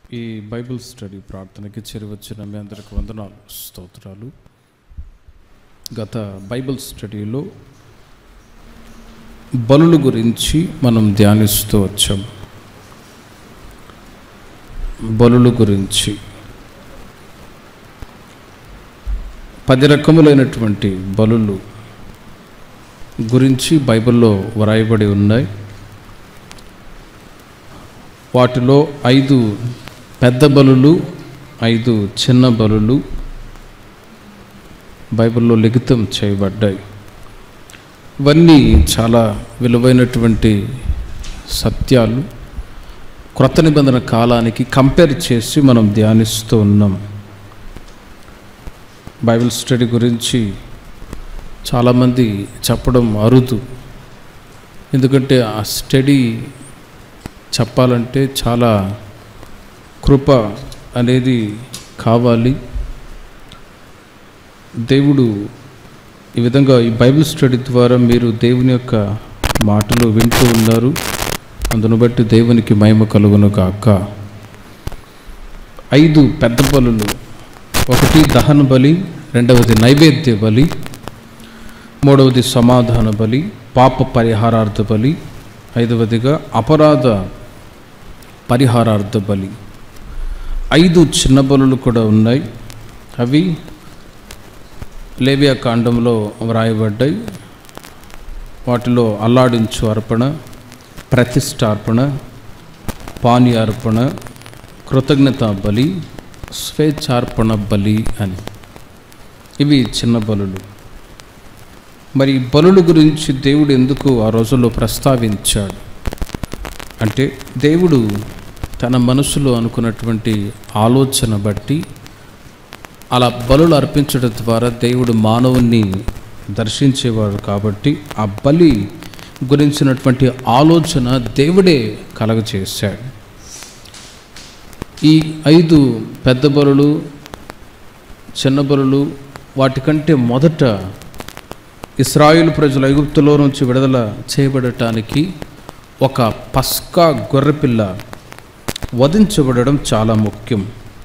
ఈ Bible study ప్రార్థనకి చేరివచ్చిన మీ అందరికి వందనాలు స్తోత్రాలు గత బైబిల్ స్టడీలో బలుల గురించి మనం ధ్యానిస్తూ వచ్చాం బలుల గురించి పది రకములైనటువంటి బలులు గురించి బైబిల్లో వ్రాయబడి ఉన్నాయి వాటిలో ఐదు పెద్ద బలులు ఐదు చిన్న బలులు బైబిల్లో లిఖితం చేయబడ్డాయి ఇవన్నీ చాలా విలువైనటువంటి సత్యాలు క్రొత్త నిబంధన కాలానికి కంపేర్ చేసి మనం ధ్యానిస్తూ ఉన్నాం బైబిల్ స్టడీ గురించి చాలామంది చెప్పడం అరుదు ఎందుకంటే ఆ స్టడీ చెప్పాలంటే చాలా కృప అనేది కావాలి దేవుడు ఈ విధంగా ఈ బైబిల్ స్టడీ ద్వారా మీరు దేవుని యొక్క మాటలు వింటూ ఉన్నారు అందును బట్టి దేవునికి మహిమ కలుగును కాక ఐదు పెద్ద బలులు ఒకటి దహన బలి రెండవది నైవేద్య బలి మూడవది సమాధాన బలి పాప పరిహారార్థ బలి ఐదవదిగా అపరాధ పరిహారార్థ బలి ఐదు చిన్న బలులు కూడా ఉన్నాయి అవి లేవియా కాండంలో వ్రాయబడ్డాయి వాటిలో అల్లాడించు అర్పణ ప్రతిష్టార్పణ పానీయార్పణ కృతజ్ఞత బలి స్వేచ్ఛార్పణ బలి అని ఇవి చిన్న బలులు మరి ఈ బలుల గురించి దేవుడు ఎందుకు ఆ రోజుల్లో ప్రస్తావించాడు అంటే దేవుడు తన మనసులో అనుకున్నటువంటి ఆలోచన బట్టి అలా బలులు అర్పించడం ద్వారా దేవుడు మానవుణ్ణి దర్శించేవాడు కాబట్టి ఆ బలి గురించినటువంటి ఆలోచన దేవుడే కలగచేశాడు ఈ ఐదు పెద్ద బలులు చిన్న బలులు వాటికంటే మొదట ఇస్రాయిల్ ప్రజలు ఐగుప్తులో నుంచి విడుదల చేయబడటానికి ఒక పస్కా గొర్రెపిల్ల వధించబడడం చాలా ముఖ్యం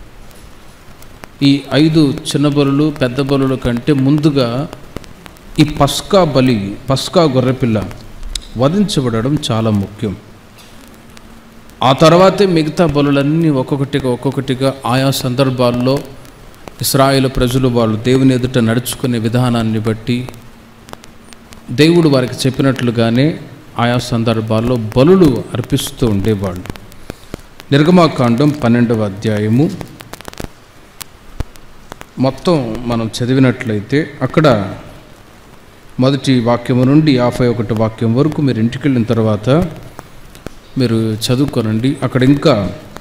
ఈ ఐదు చిన్న బలులు పెద్ద బలుల కంటే ముందుగా ఈ పస్కా బలి పస్కా గొర్రెపిల్ల వధించబడడం చాలా ముఖ్యం ఆ తర్వాతే మిగతా బలులన్నీ ఒక్కొక్కటిగా ఒక్కొక్కటిగా ఆయా సందర్భాల్లో ఇస్రాయేల్ ప్రజలు వాళ్ళు దేవుని ఎదుట నడుచుకునే విధానాన్ని బట్టి దేవుడు వారికి చెప్పినట్లుగానే ఆయా సందర్భాల్లో బలులు అర్పిస్తూ ఉండేవాళ్ళు నిర్గమాకాండం పన్నెండవ అధ్యాయము మొత్తం మనం చదివినట్లయితే అక్కడ మొదటి వాక్యము నుండి యాభై ఒకటి వాక్యం వరకు మీరు ఇంటికి వెళ్ళిన తర్వాత మీరు చదువుకోనండి అక్కడ ఇంకా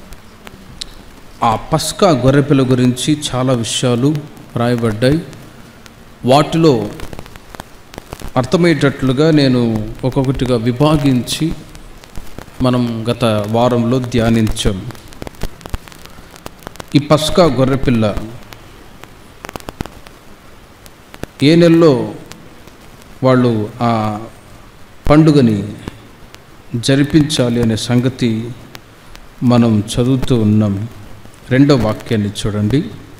ఆ పస్కా గొర్రెపిల్ల గురించి చాలా విషయాలు రాయబడ్డాయి వాటిలో అర్థమయ్యేటట్లుగా నేను ఒక్కొక్కటిగా విభాగించి మనం గత వారంలో ధ్యానించాం ఈ పస్కా గొర్రెపిల్ల ఏ నెలలో వాళ్ళు ఆ పండుగని జరిపించాలి అనే సంగతి మనం చదువుతూ ఉన్నాం రెండో వాక్యాన్ని చూడండి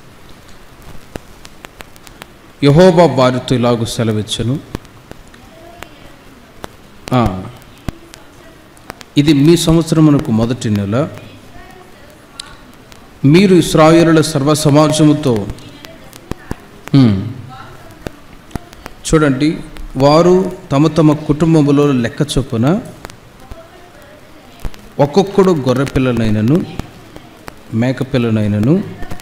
యహోబా వారితో ఇలాగూ సెలవిచ్చను ఇది మీ సంవత్సరమునకు మొదటి నెల మీరు ఇస్రాయేలుల సర్వ సమాజముతో చూడండి వారు తమ తమ కుటుంబములో లెక్క చొప్పున ఒక్కొక్కడు గొర్రె పిల్లనైనను మేక పిల్లనైనను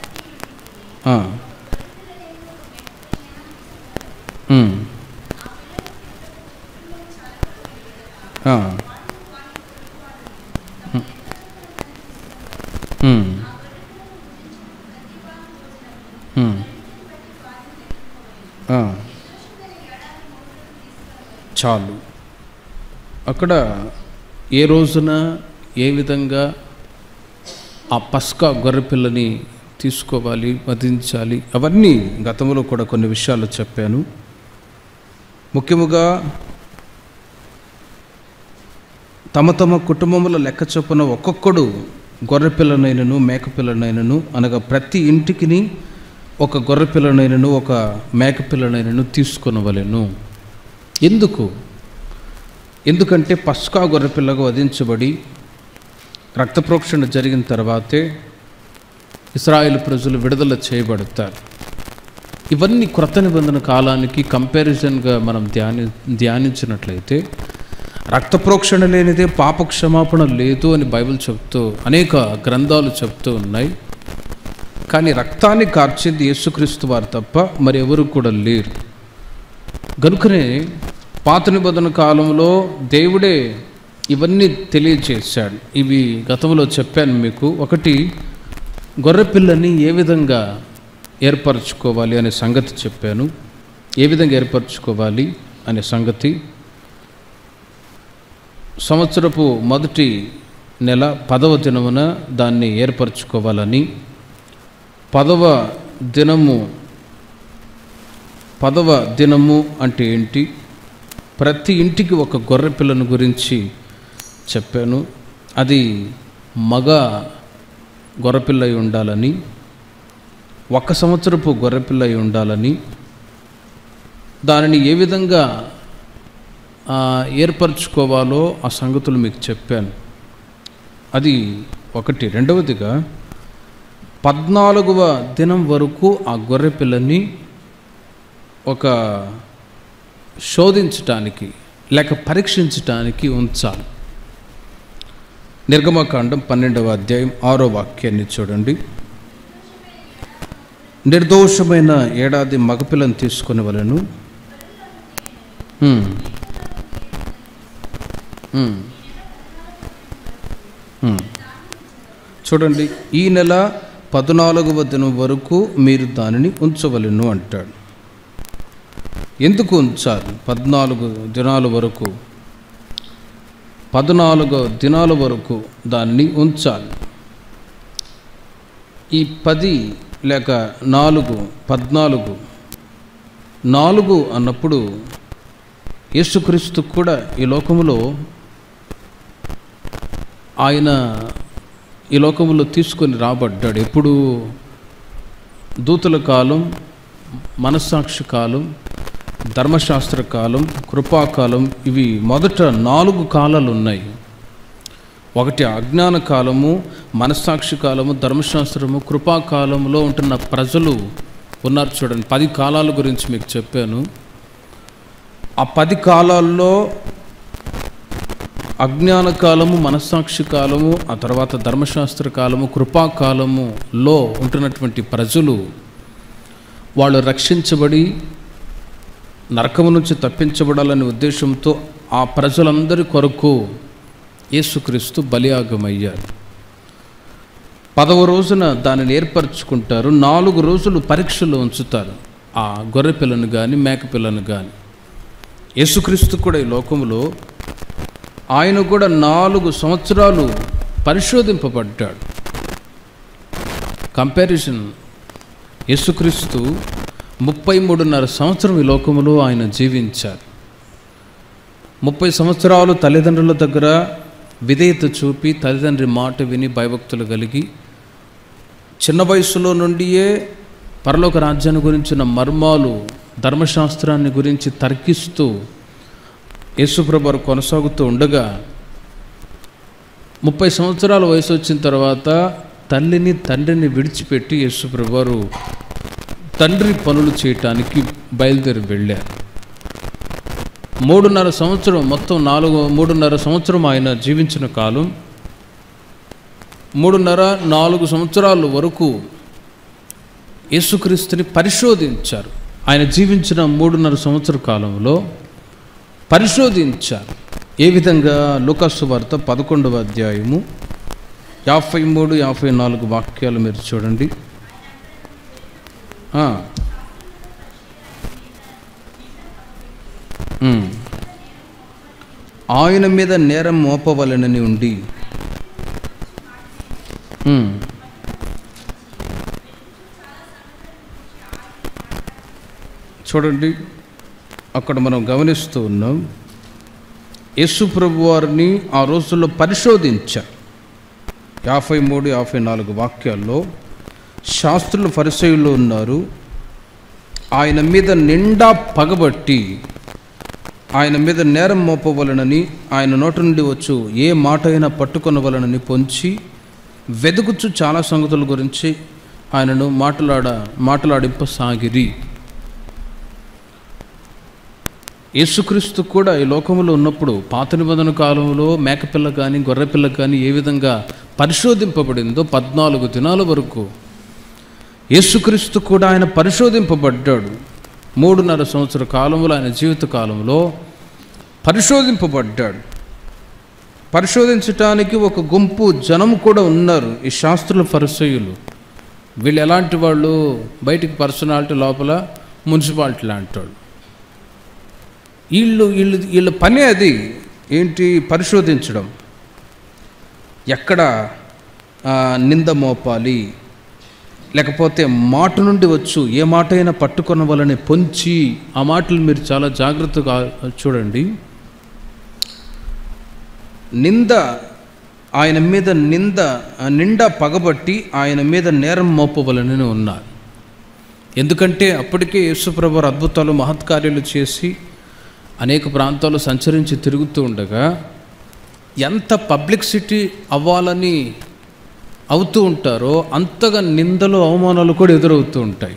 చాలు అక్కడ ఏ రోజున ఏ విధంగా ఆ పస్కా గొర్రెపిల్లని తీసుకోవాలి వధించాలి అవన్నీ గతంలో కూడా కొన్ని విషయాలు చెప్పాను ముఖ్యముగా తమ తమ కుటుంబముల లెక్క చొప్పున ఒక్కొక్కడు గొర్రె పిల్లనైనను మేక పిల్లనైనను అనగా ప్రతి ఇంటికిని ఒక గొర్రె పిల్లనైనను ఒక మేక పిల్లనైనను తీసుకొనవలెను ఎందుకు ఎందుకంటే పస్కా గొర్రె పిల్లగా వధించబడి రక్తప్రోక్షణ జరిగిన తర్వాతే ఇస్రాయేల్ ప్రజలు విడుదల చేయబడతారు ఇవన్నీ క్రొత్త నిబంధన కాలానికి కంపారిజన్గా మనం ధ్యాని ధ్యానించినట్లయితే రక్త ప్రోక్షణ లేనిదే పాప క్షమాపణ లేదు అని బైబిల్ చెప్తూ అనేక గ్రంథాలు చెప్తూ ఉన్నాయి కానీ రక్తాన్ని కార్చింది యేసుక్రీస్తు వారు తప్ప మరి ఎవరు కూడా లేరు గనుకనే పాత నిబంధన కాలంలో దేవుడే ఇవన్నీ తెలియజేశాడు ఇవి గతంలో చెప్పాను మీకు ఒకటి గొర్రెపిల్లని ఏ విధంగా ఏర్పరచుకోవాలి అనే సంగతి చెప్పాను ఏ విధంగా ఏర్పరచుకోవాలి అనే సంగతి సంవత్సరపు మొదటి నెల పదవ దినమున దాన్ని ఏర్పరచుకోవాలని పదవ దినము పదవ దినము అంటే ఏంటి ప్రతి ఇంటికి ఒక గొర్రె పిల్లను గురించి చెప్పాను అది మగ గొర్రెపిల్ల అయి ఉండాలని ఒక సంవత్సరపు గొర్రెపిల్ల అయి ఉండాలని దానిని ఏ విధంగా ఆ, ఏర్పరచుకోవాలో ఆ సంగతులు మీకు చెప్పాను అది ఒకటి రెండవదిగా పద్నాలుగవ దినం వరకు ఆ గొర్రె పిల్లని ఒక శోధించటానికి లేక పరీక్షించటానికి ఉంచాలి నిర్గమకాండం పన్నెండవ అధ్యాయం ఆరో వాక్యాన్ని చూడండి నిర్దోషమైన ఏడాది మగపిల్లను తీసుకునే వలను హ్మ్. హ్మ్. హ్మ్. చూడండి ఈ నెల పద్నాలుగవ దినం వరకు మీరు దానిని ఉంచవలను అంటాడు ఎందుకు ఉంచాలి పద్నాలుగు దినాల వరకు పద్నాలుగు దినాల వరకు దానిని ఉంచాలి ఈ పది లేక నాలుగు పద్నాలుగు నాలుగు అన్నప్పుడు యేసుక్రీస్తు కూడా ఈ లోకములో ఆయన ఈ లోకములో తీసుకొని రాబడ్డాడు ఎప్పుడు దూతల కాలం మనస్సాక్షి కాలం ధర్మశాస్త్ర కాలం కృపాకాలం ఇవి మొదట నాలుగు కాలాలు ఉన్నాయి ఒకటి అజ్ఞాన కాలము మనస్సాక్షి కాలము ధర్మశాస్త్రము కృపాకాలంలో ఉంటున్న ప్రజలు ఉన్నారు చూడండి పది కాలాల గురించి మీకు చెప్పాను ఆ పది కాలాల్లో అజ్ఞాన కాలము మనస్సాక్షి కాలము ఆ తర్వాత ధర్మశాస్త్ర కాలము కృపాకాలములో ఉంటున్నటువంటి ప్రజలు వాళ్ళు రక్షించబడి నరకము నుంచి తప్పించబడాలనే ఉద్దేశంతో ఆ ప్రజలందరి కొరకు యేసుక్రీస్తు బలియాగమయ్యారు పదవ రోజున దానిని ఏర్పరచుకుంటారు నాలుగు రోజులు పరీక్షలో ఉంచుతారు ఆ గొర్రె పిల్లను కానీ మేక పిల్లను కానీ యేసుక్రీస్తు కూడా ఈ లోకంలో ఆయన కూడా నాలుగు సంవత్సరాలు పరిశోధింపబడ్డాడు కంపారిజన్ యేసుక్రీస్తు ముప్పై మూడున్నర సంవత్సరం ఈ లోకములో ఆయన జీవించారు ముప్పై సంవత్సరాలు తల్లిదండ్రుల దగ్గర విధేయత చూపి తల్లిదండ్రి మాట విని భయభక్తులు కలిగి చిన్న వయసులో నుండియే పరలోక రాజ్యాన్ని గురించిన మర్మాలు ధర్మశాస్త్రాన్ని గురించి తర్కిస్తూ యేసుప్రభు కొనసాగుతూ ఉండగా ముప్పై సంవత్సరాల వయసు వచ్చిన తర్వాత తల్లిని తండ్రిని విడిచిపెట్టి యేసుప్రభు తండ్రి పనులు చేయటానికి బయలుదేరి వెళ్ళారు మూడున్నర సంవత్సరం మొత్తం నాలుగు మూడున్నర సంవత్సరం ఆయన జీవించిన కాలం మూడున్నర నాలుగు సంవత్సరాల వరకు యేసుక్రీస్తుని పరిశోధించారు ఆయన జీవించిన మూడున్నర సంవత్సర కాలంలో పరిశోధించారు ఏ విధంగా లూకాసు వార్త పదకొండవ అధ్యాయము యాభై మూడు యాభై నాలుగు వాక్యాలు మీరు చూడండి ఆ. ఉమ్. ఆయన మీద నేరం మోపవలనని ఉండి ఉమ్. చూడండి అక్కడ మనం గమనిస్తూ ఉన్నాం యేసు ప్రభు వారిని ఆ రోజుల్లో పరిశోధించారు యాభై మూడు యాభై నాలుగు వాక్యాల్లో శాస్త్రులు పరిచయులు ఉన్నారు ఆయన మీద నిండా పగబట్టి ఆయన మీద నేరం మోపవలనని ఆయన నోటి నుండి వచ్చు ఏ మాట అయినా పట్టుకొనవలనని పొంచి వెదుకుచు చాలా సంగతుల గురించి ఆయనను మాట్లాడ మాట్లాడింపసాగిరి యేసుక్రీస్తు కూడా ఈ లోకంలో ఉన్నప్పుడు పాత నిబంధన కాలంలో మేకపిల్ల కానీ గొర్రెపిల్ల కానీ ఏ విధంగా పరిశోధింపబడిందో పద్నాలుగు దినాల వరకు యేసుక్రీస్తు కూడా ఆయన పరిశోధింపబడ్డాడు మూడున్నర సంవత్సర కాలంలో ఆయన జీవిత కాలంలో పరిశోధింపబడ్డాడు పరిశోధించటానికి ఒక గుంపు జనం కూడా ఉన్నారు ఈ శాస్త్రుల పరిచయులు వీళ్ళు ఎలాంటి వాళ్ళు బయటికి పర్సనాలిటీ లోపల మున్సిపాలిటీ లాంటి వాళ్ళు వీళ్ళు వీళ్ళు వీళ్ళ పని అది ఏంటి పరిశోధించడం ఎక్కడ ఆ, నింద మోపాలి లేకపోతే మాట నుండి వచ్చు ఏ మాట అయినా పట్టుకున్న వాళ్ళని పొంచి ఆ మాటలు మీరు చాలా జాగ్రత్తగా చూడండి నింద ఆయన మీద నింద ఆ నిండా పగబట్టి ఆయన మీద నేరం మోపవలనని ఉన్నారు ఎందుకంటే అప్పటికే యేసుప్రభు అద్భుతాలు మహత్కార్యాలు చేసి అనేక ప్రాంతాల్లో సంచరించి తిరుగుతూ ఉండగా ఎంత పబ్లిసిటీ అవ్వాలని అవుతూ ఉంటారో అంతగా నిందలు అవమానాలు కూడా ఎదురవుతూ ఉంటాయి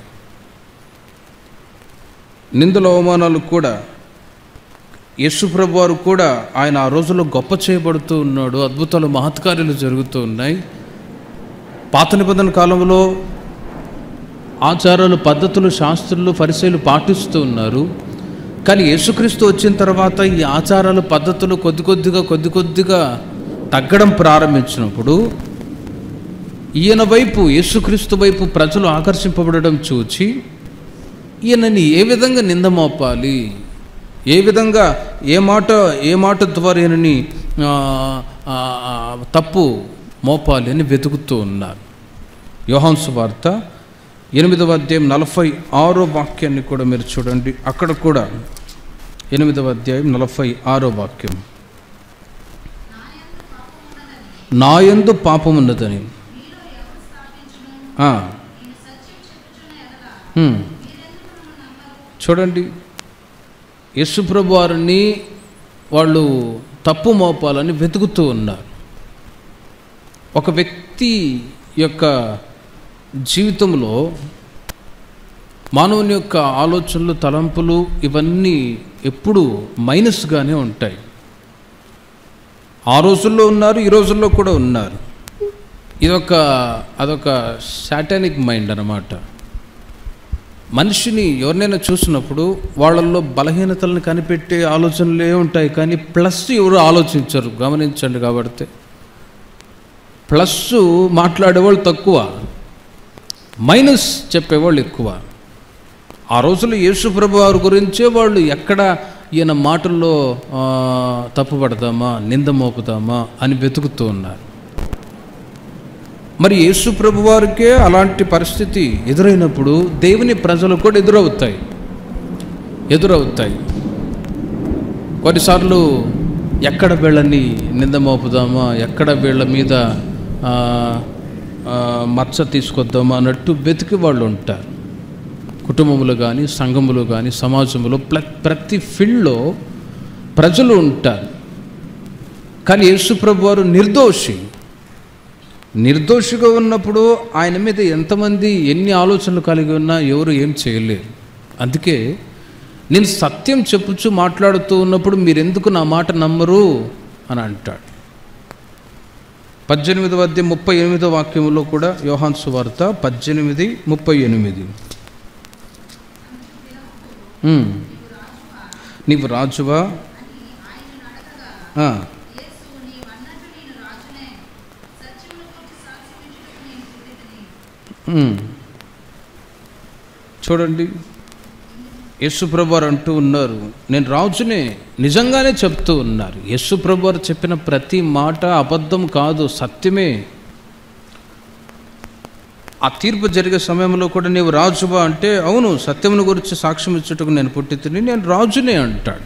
నిందలు అవమానాలు కూడా యేసుప్రభు వారు కూడా ఆయన ఆ రోజుల్లో గొప్ప చేయబడుతూ ఉన్నాడు అద్భుతాలు మహత్కార్యాలు జరుగుతూ ఉన్నాయి పాత నిబంధన కాలంలో ఆచారాలు పద్ధతులు శాస్త్రులు పరిచయలు పాటిస్తూ ఉన్నారు కానీ యేసుక్రీస్తు వచ్చిన తర్వాత ఈ ఆచారాలు పద్ధతులు కొద్ది కొద్దిగా కొద్ది కొద్దిగా తగ్గడం ప్రారంభించినప్పుడు ఈయన వైపు యేసుక్రీస్తు వైపు ప్రజలు ఆకర్షింపబడడం చూచి ఈయనని ఏ విధంగా నింద మోపాలి ఏ విధంగా ఏ మాట ఏ మాట ద్వారా ఈయనని ఆ, ఆ, ఆ, తప్పు మోపాలి అని వెతుకుతూ ఉన్నారు యోహాన్సు వార్త ఎనిమిదవ అధ్యాయం నలభై ఆరో వాక్యాన్ని కూడా మీరు చూడండి అక్కడ కూడా ఎనిమిదవ అధ్యాయం నలభై ఆరో వాక్యం నాయందు పాపం ఉన్నదని ఆ. హ్మ్. చూడండి యేసుప్రభు వారిని వాళ్ళు తప్పు మోపాలని వెతుకుతూ ఉన్నారు ఒక వ్యక్తి యొక్క జీవితంలో మానవుని యొక్క ఆలోచనలు తలంపులు ఇవన్నీ ఎప్పుడు మైనస్గానే ఉంటాయి ఆ రోజుల్లో ఉన్నారు ఈ రోజుల్లో కూడా ఉన్నారు ఇదొక అదొక సాటానిక్ మైండ్ అన్నమాట మనిషిని ఎవరినైనా చూసినప్పుడు వాళ్ళల్లో బలహీనతలను కనిపెట్టే ఆలోచనలే ఉంటాయి కానీ ప్లస్ ఎవరు ఆలోచించరు గమనించండి కాబట్టి ప్లస్ మాట్లాడేవాళ్ళు తక్కువ మైనస్ చెప్పేవాళ్ళు ఎక్కువ ఆ రోజుల్లో యేసుప్రభు వారి గురించే వాళ్ళు ఎక్కడ ఈయన మాటల్లో ఆ, తప్పుపడదామా నింద మోపుదామా అని వెతుకుతూ ఉన్నారు మరి యేసు ప్రభు వారికే అలాంటి పరిస్థితి ఎదురైనప్పుడు దేవుని ప్రజలు కూడా ఎదురవుతాయి ఎదురవుతాయి కొన్నిసార్లు ఎక్కడ వీళ్ళని నింద మోపుదామా ఎక్కడ వీళ్ళ మీద ఆ, ఆ, మచ్చ తీసుకొద్దామా అన్నట్టు వెతికి వాళ్ళు ఉంటారు కుటుంబములు కానీ సంఘములు కానీ సమాజంలో ప్ర ప్రతి ఫీల్డ్లో ప్రజలు ఉంటారు కానీ యేసుప్రభు వారు నిర్దోషి నిర్దోషిగా ఉన్నప్పుడు ఆయన మీద ఎంతమంది ఎన్ని ఆలోచనలు కలిగి ఉన్నా ఎవరు ఏం చేయలేరు అందుకే నేను సత్యం చెప్పుచు మాట్లాడుతూ ఉన్నప్పుడు మీరు ఎందుకు నా మాట నమ్మరు అని అంటాడు పద్దెనిమిదవ అధ్యాయం ముప్పై ఎనిమిదో వాక్యంలో కూడా యోహాన్ సువార్త పద్దెనిమిది ముప్పై ఎనిమిది ఉమ్. నీవు రాజువా ఆ. ఉమ్. చూడండి యేసుప్రభు వారు అంటూ ఉన్నారు నేను రాజునే నిజంగానే చెప్తూ ఉన్నారు యేసుప్రభు వారు చెప్పిన ప్రతి మాట అబద్ధం కాదు సత్యమే ఆ తీర్పు జరిగే సమయంలో కూడా నీవు రాజువా అంటే అవును సత్యమును గురించి సాక్ష్యం ఇచ్చుటకు నేను పుట్టి తిని నేను రాజునే అంటాడు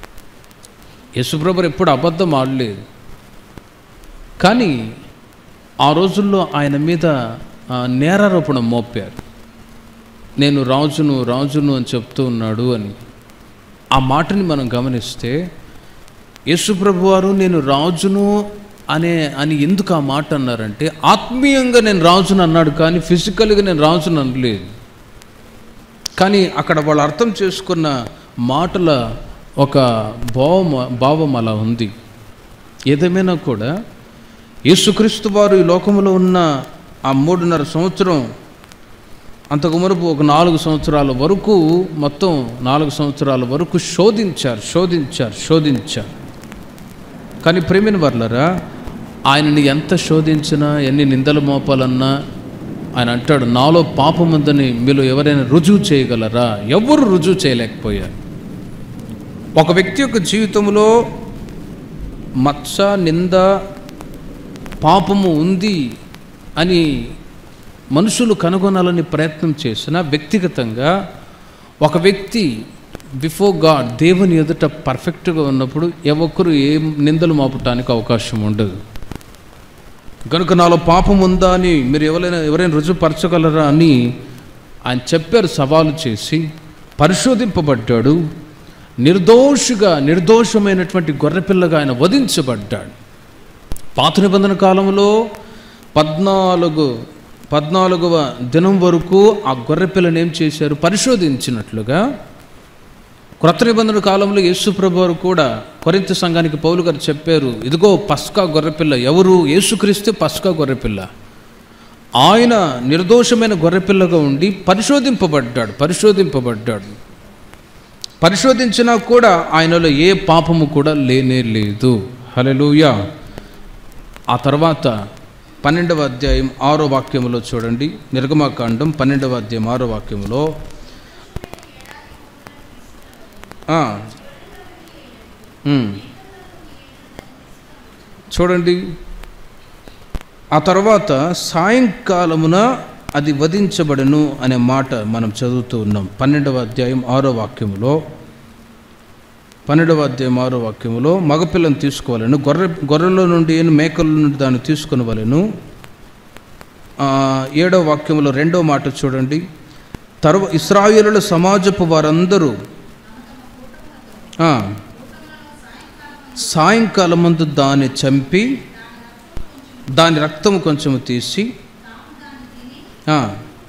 యేసుప్రభు ఎప్పుడు అబద్ధం ఆడలేదు కానీ ఆ రోజుల్లో ఆయన మీద ఆ, నేరారోపణ మోపారు నేను రాజును రాజును అని చెప్తూ ఉన్నాడు అని ఆ మాటని మనం గమనిస్తే యేసుప్రభు వారు నేను రాజును అనే అని ఎందుకు ఆ మాట అన్నారంటే ఆత్మీయంగా నేను రాజును అన్నాడు కానీ ఫిజికల్గా నేను రాజును అనలేదు కానీ అక్కడ వాళ్ళు అర్థం చేసుకున్న మాటల ఒక భావం భావం అలా ఉంది ఏదేమైనా కూడా యేసుక్రీస్తు వారు ఈ లోకంలో ఉన్న ఆ మూడున్నర సంవత్సరం అంతకు మునుపు ఒక నాలుగు సంవత్సరాల వరకు మొత్తం నాలుగు సంవత్సరాల వరకు శోధించారు శోధించారు శోధించారు కానీ ప్రేమిన వర్లరా ఆయనని ఎంత శోధించినా ఎన్ని నిందలు మోపాలన్నా ఆయన అంటాడు నాలో పాపం ఉందని మీలో ఎవరైనా రుజువు చేయగలరా ఎవరు రుజువు చేయలేకపోయారు ఒక వ్యక్తి యొక్క జీవితంలో మచ్చ నింద పాపము ఉంది అని మనుషులు కనుగొనాలని ప్రయత్నం చేసిన వ్యక్తిగతంగా ఒక వ్యక్తి బిఫోర్ గాడ్ దేవుని ఎదుట పర్ఫెక్ట్గా ఉన్నప్పుడు ఏ ఒక్కరు ఏ నిందలు మోపటానికి అవకాశం ఉండదు కనుక నాలో పాపం ఉందా అని మీరు ఎవరైనా ఎవరైనా రుజువుపరచగలరా అని ఆయన చెప్పారు సవాలు చేసి పరిశోధింపబడ్డాడు నిర్దోషిగా నిర్దోషమైనటువంటి గొర్రెపిల్లగా ఆయన వధించబడ్డాడు పాత నిబంధన కాలంలో పద్నాలుగు పద్నాలుగవ దినం వరకు ఆ గొర్రెపిల్లని ఏం చేశారు పరిశోధించినట్లుగా క్రొత్త నిబంధన కాలంలో యేసుప్రభు వారు కూడా కొరింత సంఘానికి పౌలు గారు చెప్పారు ఇదిగో పస్కా గొర్రెపిల్ల ఎవరు యేసుక్రీస్తే పస్కా గొర్రెపిల్ల ఆయన నిర్దోషమైన గొర్రెపిల్లగా ఉండి పరిశోధింపబడ్డాడు పరిశోధింపబడ్డాడు పరిశోధించినా కూడా ఆయనలో ఏ పాపము కూడా లేనే లేదు హలెలూయా ఆ తర్వాత పన్నెండవ అధ్యాయం ఆరో వాక్యములో చూడండి నిర్గమాకాండం పన్నెండవ అధ్యాయం ఆరో వాక్యములో ఆ, ఉమ్. చూడండి ఆ తర్వాత సాయంకాలమున అది వధించబడను అనే మాట మనం చదువుతూ ఉన్నాం పన్నెండవ అధ్యాయం ఆరో వాక్యములో పన్నెండవ అధ్యాయం ఆరో వాక్యములో మగపిల్లను తీసుకోవాలను గొర్రె గొర్రెల నుండి మేకల నుండి దాన్ని తీసుకునవలను ఆ, ఏడవ వాక్యములో రెండవ మాట చూడండి తర్వా ఇస్రాయేలుల సమాజపు వారందరూ ఆ, సాయంకాలం ముందు దాన్ని చంపి దాని రక్తము కొంచెము తీసి ఆ,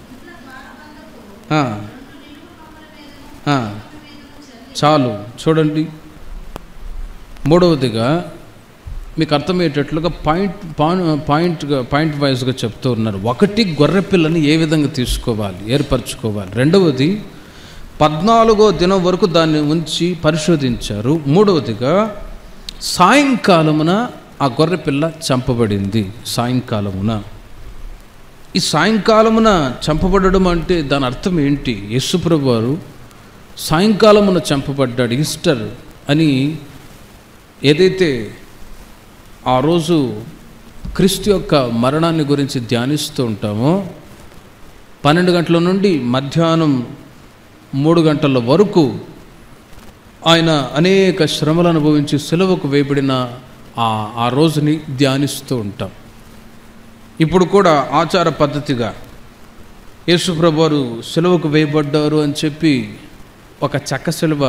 ఆ, ఆ, చాలు చూడండి మూడవదిగా మీకు అర్థమయ్యేటట్లుగా పాయింట్ పాన్- పాయింట్గా పాయింట్ వైజ్గా చెప్తూ ఉన్నారు ఒకటి గొర్రె పిల్లని ఏ విధంగా తీసుకోవాలి ఏర్పరచుకోవాలి రెండవది పద్నాలుగో దినం వరకు దాన్ని ఉంచి పరిశోధించారు మూడవదిగా సాయంకాలమున ఆ గొర్రె పిల్ల చంపబడింది సాయంకాలమున ఈ సాయంకాలమున చంపబడడం అంటే దాని అర్థం ఏంటి యేసుప్రభు వారు సాయంకాలమున చంపబడ్డాడు ఈస్టర్ అని ఏదైతే ఆ రోజు క్రీస్తు యొక్క మరణాన్ని గురించి ధ్యానిస్తూ ఉంటామో పన్నెండు గంటల నుండి మధ్యాహ్నం మూడు గంటల వరకు ఆయన అనేక శ్రమలు అనుభవించి సెలవుకు వేయబడిన ఆ ఆ రోజుని ధ్యానిస్తూ ఉంటాం ఇప్పుడు కూడా ఆచార పద్ధతిగా యేసుప్రభు వారు సెలవుకు వేయబడ్డారు అని చెప్పి ఒక చెక్క సెలవ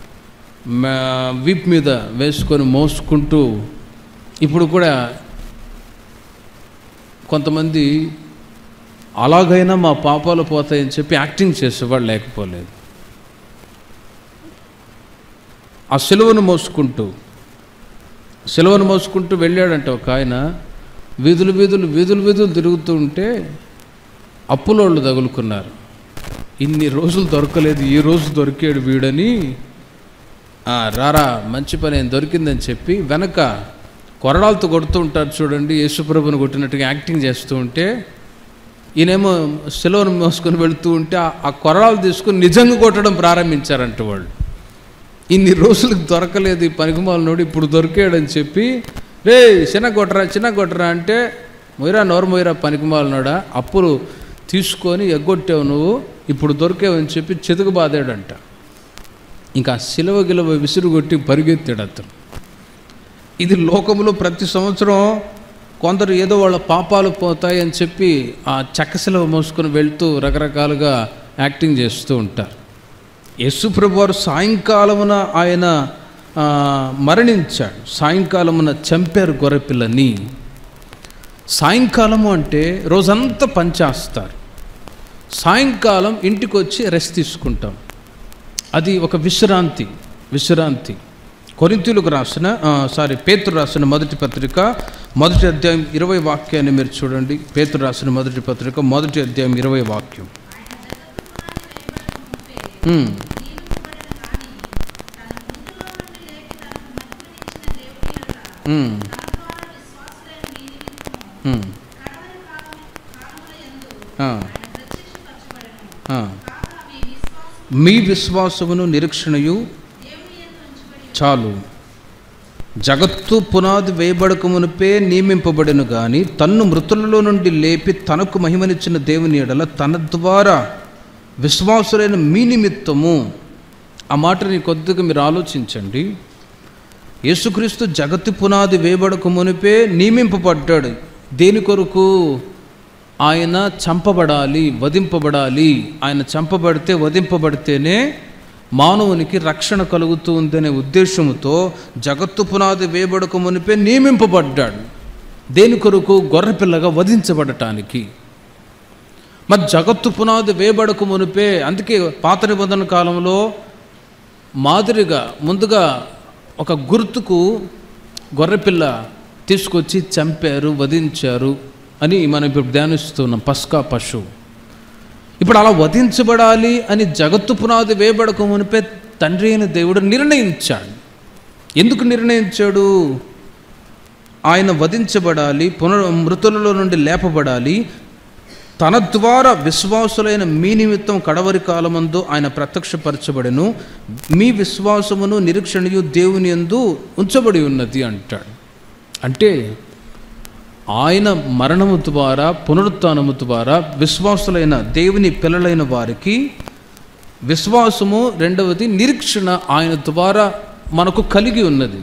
వీప్ మీద వేసుకొని మోసుకుంటూ ఇప్పుడు కూడా కొంతమంది అలాగైనా మా పాపాలు పోతాయని చెప్పి యాక్టింగ్ చేసేవాళ్ళు లేకపోలేదు ఆ సెలవును మోసుకుంటూ సెలవును మోసుకుంటూ వెళ్ళాడంట ఒక ఆయన వీధులు వీధులు వీధులు వీధులు తిరుగుతూ ఉంటే అప్పులోళ్ళు తగులుకున్నారు ఇన్ని రోజులు దొరకలేదు ఈ రోజు దొరికాడు వీడని "ఆ, రారా మంచి పని ఏం దొరికిందని చెప్పి వెనక కొరడాలతో కొడుతూ ఉంటారు చూడండి యేసుప్రభుని కొట్టినట్టుగా యాక్టింగ్ చేస్తూ ఉంటే ఈయనేమో సెలవును మోసుకొని వెళుతూ ఉంటే ఆ- ఆ కొరడాలు తీసుకొని నిజంగా కొట్టడం ప్రారంభించారంట వాళ్ళు ఇన్ని రోజులకు దొరకలేదు ఈ పనికిమాలనోడు ఇప్పుడు దొరికాడని చెప్పి రే చిన్న కొట్టరా చిన్న కొట్టరా అంటే మొయిరా నోరు మొయిరా పనికిమాలనోడా అప్పులు తీసుకొని ఎగ్గొట్టావు నువ్వు ఇప్పుడు దొరికావని చెప్పి చెతుకు బాదాడంట ఇంకా సిలువ గిలవ విసురు కొట్టి పరిగెత్తాడు అతను ఇది లోకంలో ప్రతి సంవత్సరం కొందరు ఏదో వాళ్ళ పాపాలు పోతాయి అని చెప్పి ఆ చక్కశిల మోసుకొని వెళ్తూ రకరకాలుగా యాక్టింగ్ చేస్తూ ఉంటారు యేసుప్రభు వారు సాయంకాలమున ఆయన ఆ, మరణించాడు సాయంకాలమున చంపారు గొర్రెపిల్లని సాయంకాలము అంటే రోజంతా పనిచేస్తారు సాయంకాలం ఇంటికి వచ్చి రెస్ట్ తీసుకుంటాం అది ఒక విశ్రాంతి విశ్రాంతి కొరింతీలకు రాసిన ఆ, సారీ పేతురు రాసిన మొదటి పత్రిక మొదటి అధ్యాయం ఇరవై వాక్యాన్ని మీరు చూడండి పేతురు రాసిన మొదటి పత్రిక మొదటి అధ్యాయం ఇరవై వాక్యం ఉమ్, ఉమ్, ఉమ్, ఆ, ఆ. మీ విశ్వాసమును నిరీక్షణయు చాలు జగత్తు పునాది వేయబడక మునిపే నియమింపబడిను గాని తన్ను మృతులలో నుండి లేపి తనకు మహిమనిచ్చిన దేవుని ఎడల తన ద్వారా విశ్వాసులైన మీ నిమిత్తము ఆ మాటని కొద్దిగా మీరు ఆలోచించండి యేసుక్రీస్తు జగత్తు పునాది వేయబడక మునిపే నియమింపబడ్డాడు దేని కొరకు ఆయన చంపబడాలి వధింపబడాలి ఆయన చంపబడితే వధింపబడితేనే మానవునికి రక్షణ కలుగుతూ ఉందనే ఉద్దేశంతో జగత్తు పునాది వేయబడక మునిపే నియమింపబడ్డాడు దేని కొరకు గొర్రెపిల్లగా వధించబడటానికి మరి జగత్తు పునాది వేయబడక మునిపే అందుకే పాత నిబంధన కాలంలో మాదిరిగా ముందుగా ఒక గుర్తుకు గొర్రెపిల్ల తీసుకొచ్చి చంపారు వధించారు అని మనం ఇప్పుడు ధ్యానిస్తున్నాం పస్కా పశువు ఇప్పుడు అలా వధించబడాలి అని జగత్తు పునాది వేయబడక మునిపే తండ్రి అయిన దేవుడు నిర్ణయించాడు ఎందుకు నిర్ణయించాడు ఆయన వధించబడాలి పునర్ మృతులలో నుండి లేపబడాలి తన ద్వారా విశ్వాసులైన మీ నిమిత్తం కడవరి కాలమందు ఆయన ప్రత్యక్షపరచబడెను మీ విశ్వాసమును నిరీక్షణయు దేవుని యందు ఉంచబడి ఉన్నది అంటాడు అంటే ఆయన మరణము ద్వారా పునరుత్నము ద్వారా విశ్వాసులైన దేవుని పిల్లలైన వారికి విశ్వాసము రెండవది నిరీక్షణ ఆయన ద్వారా మనకు కలిగి ఉన్నది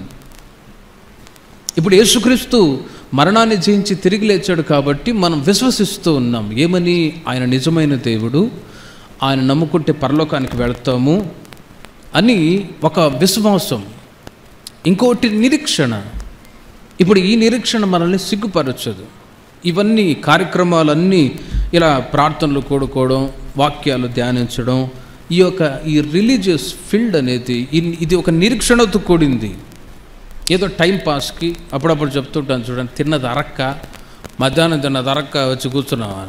ఇప్పుడు యేసుక్రీస్తు మరణాన్ని జయించి తిరిగి లేచాడు కాబట్టి మనం విశ్వసిస్తూ ఉన్నాం ఏమని ఆయన నిజమైన దేవుడు ఆయన నమ్ముకుంటే పరలోకానికి వెళ్తాము అని ఒక విశ్వాసం ఇంకోటి నిరీక్షణ ఇప్పుడు ఈ నిరీక్షణ మనల్ని సిగ్గుపరచదు ఇవన్నీ కార్యక్రమాలన్నీ ఇలా ప్రార్థనలు కూడుకోవడం వాక్యాలు ధ్యానించడం ఈ యొక్క ఈ రిలీజియస్ ఫీల్డ్ అనేది ఇన్- ఇది ఒక నిరీక్షణతో కూడింది ఏదో టైం పాస్కి అప్పుడప్పుడు చెప్తుంటాను చూడండి తిన్నది అరక్క మధ్యాహ్నం తిన్నది అరక్క వచ్చి కూర్చున్నావా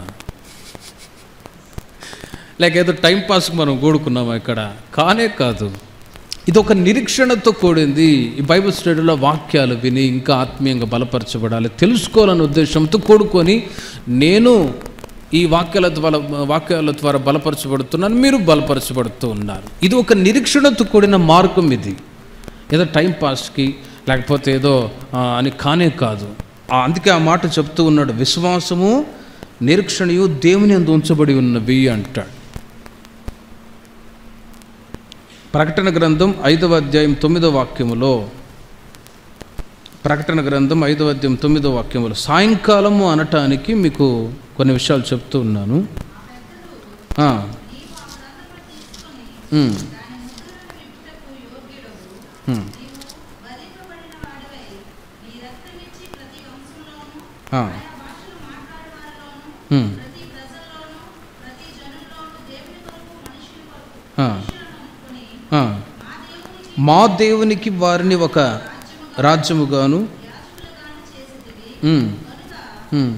లేక ఏదో టైం పాస్కి మనం కూడుకున్నామా ఇక్కడ కానే కాదు ఇది ఒక నిరీక్షణతో కూడింది ఈ బైబిల్ స్టడీలో వాక్యాలు విని ఇంకా ఆత్మీయంగా బలపరచబడాలి తెలుసుకోవాలనే ఉద్దేశంతో కూడుకొని నేను ఈ వాక్యాల ద్వారా వాక్యాల ద్వారా బలపరచబడుతున్నాను మీరు బలపరచబడుతూ ఉన్నారు ఇది ఒక నిరీక్షణతో కూడిన మార్గం ఇది ఏదో టైం పాస్కి లేకపోతే ఏదో ఆ, అని కానే కాదు ఆ, అందుకే ఆ మాట చెప్తూ ఉన్నాడు విశ్వాసము నిరీక్షణయు దేవుని అందు ఉంచబడి ఉన్నవి అంటాడు ప్రకటన గ్రంథం ఐదవ అధ్యాయం తొమ్మిదవ వాక్యములో ప్రకటన గ్రంథం ఐదవ అధ్యాయం తొమ్మిదవ వాక్యములో సాయంకాలము అనటానికి మీకు కొన్ని విషయాలు చెప్తూ ఉన్నాను ఆ. ఉమ్. ఉమ్. ఆ. ఉమ్. ఆ. ఆ. మా దేవునికి వారిని ఒక రాజ్యముగాను ఉమ్. ఉమ్.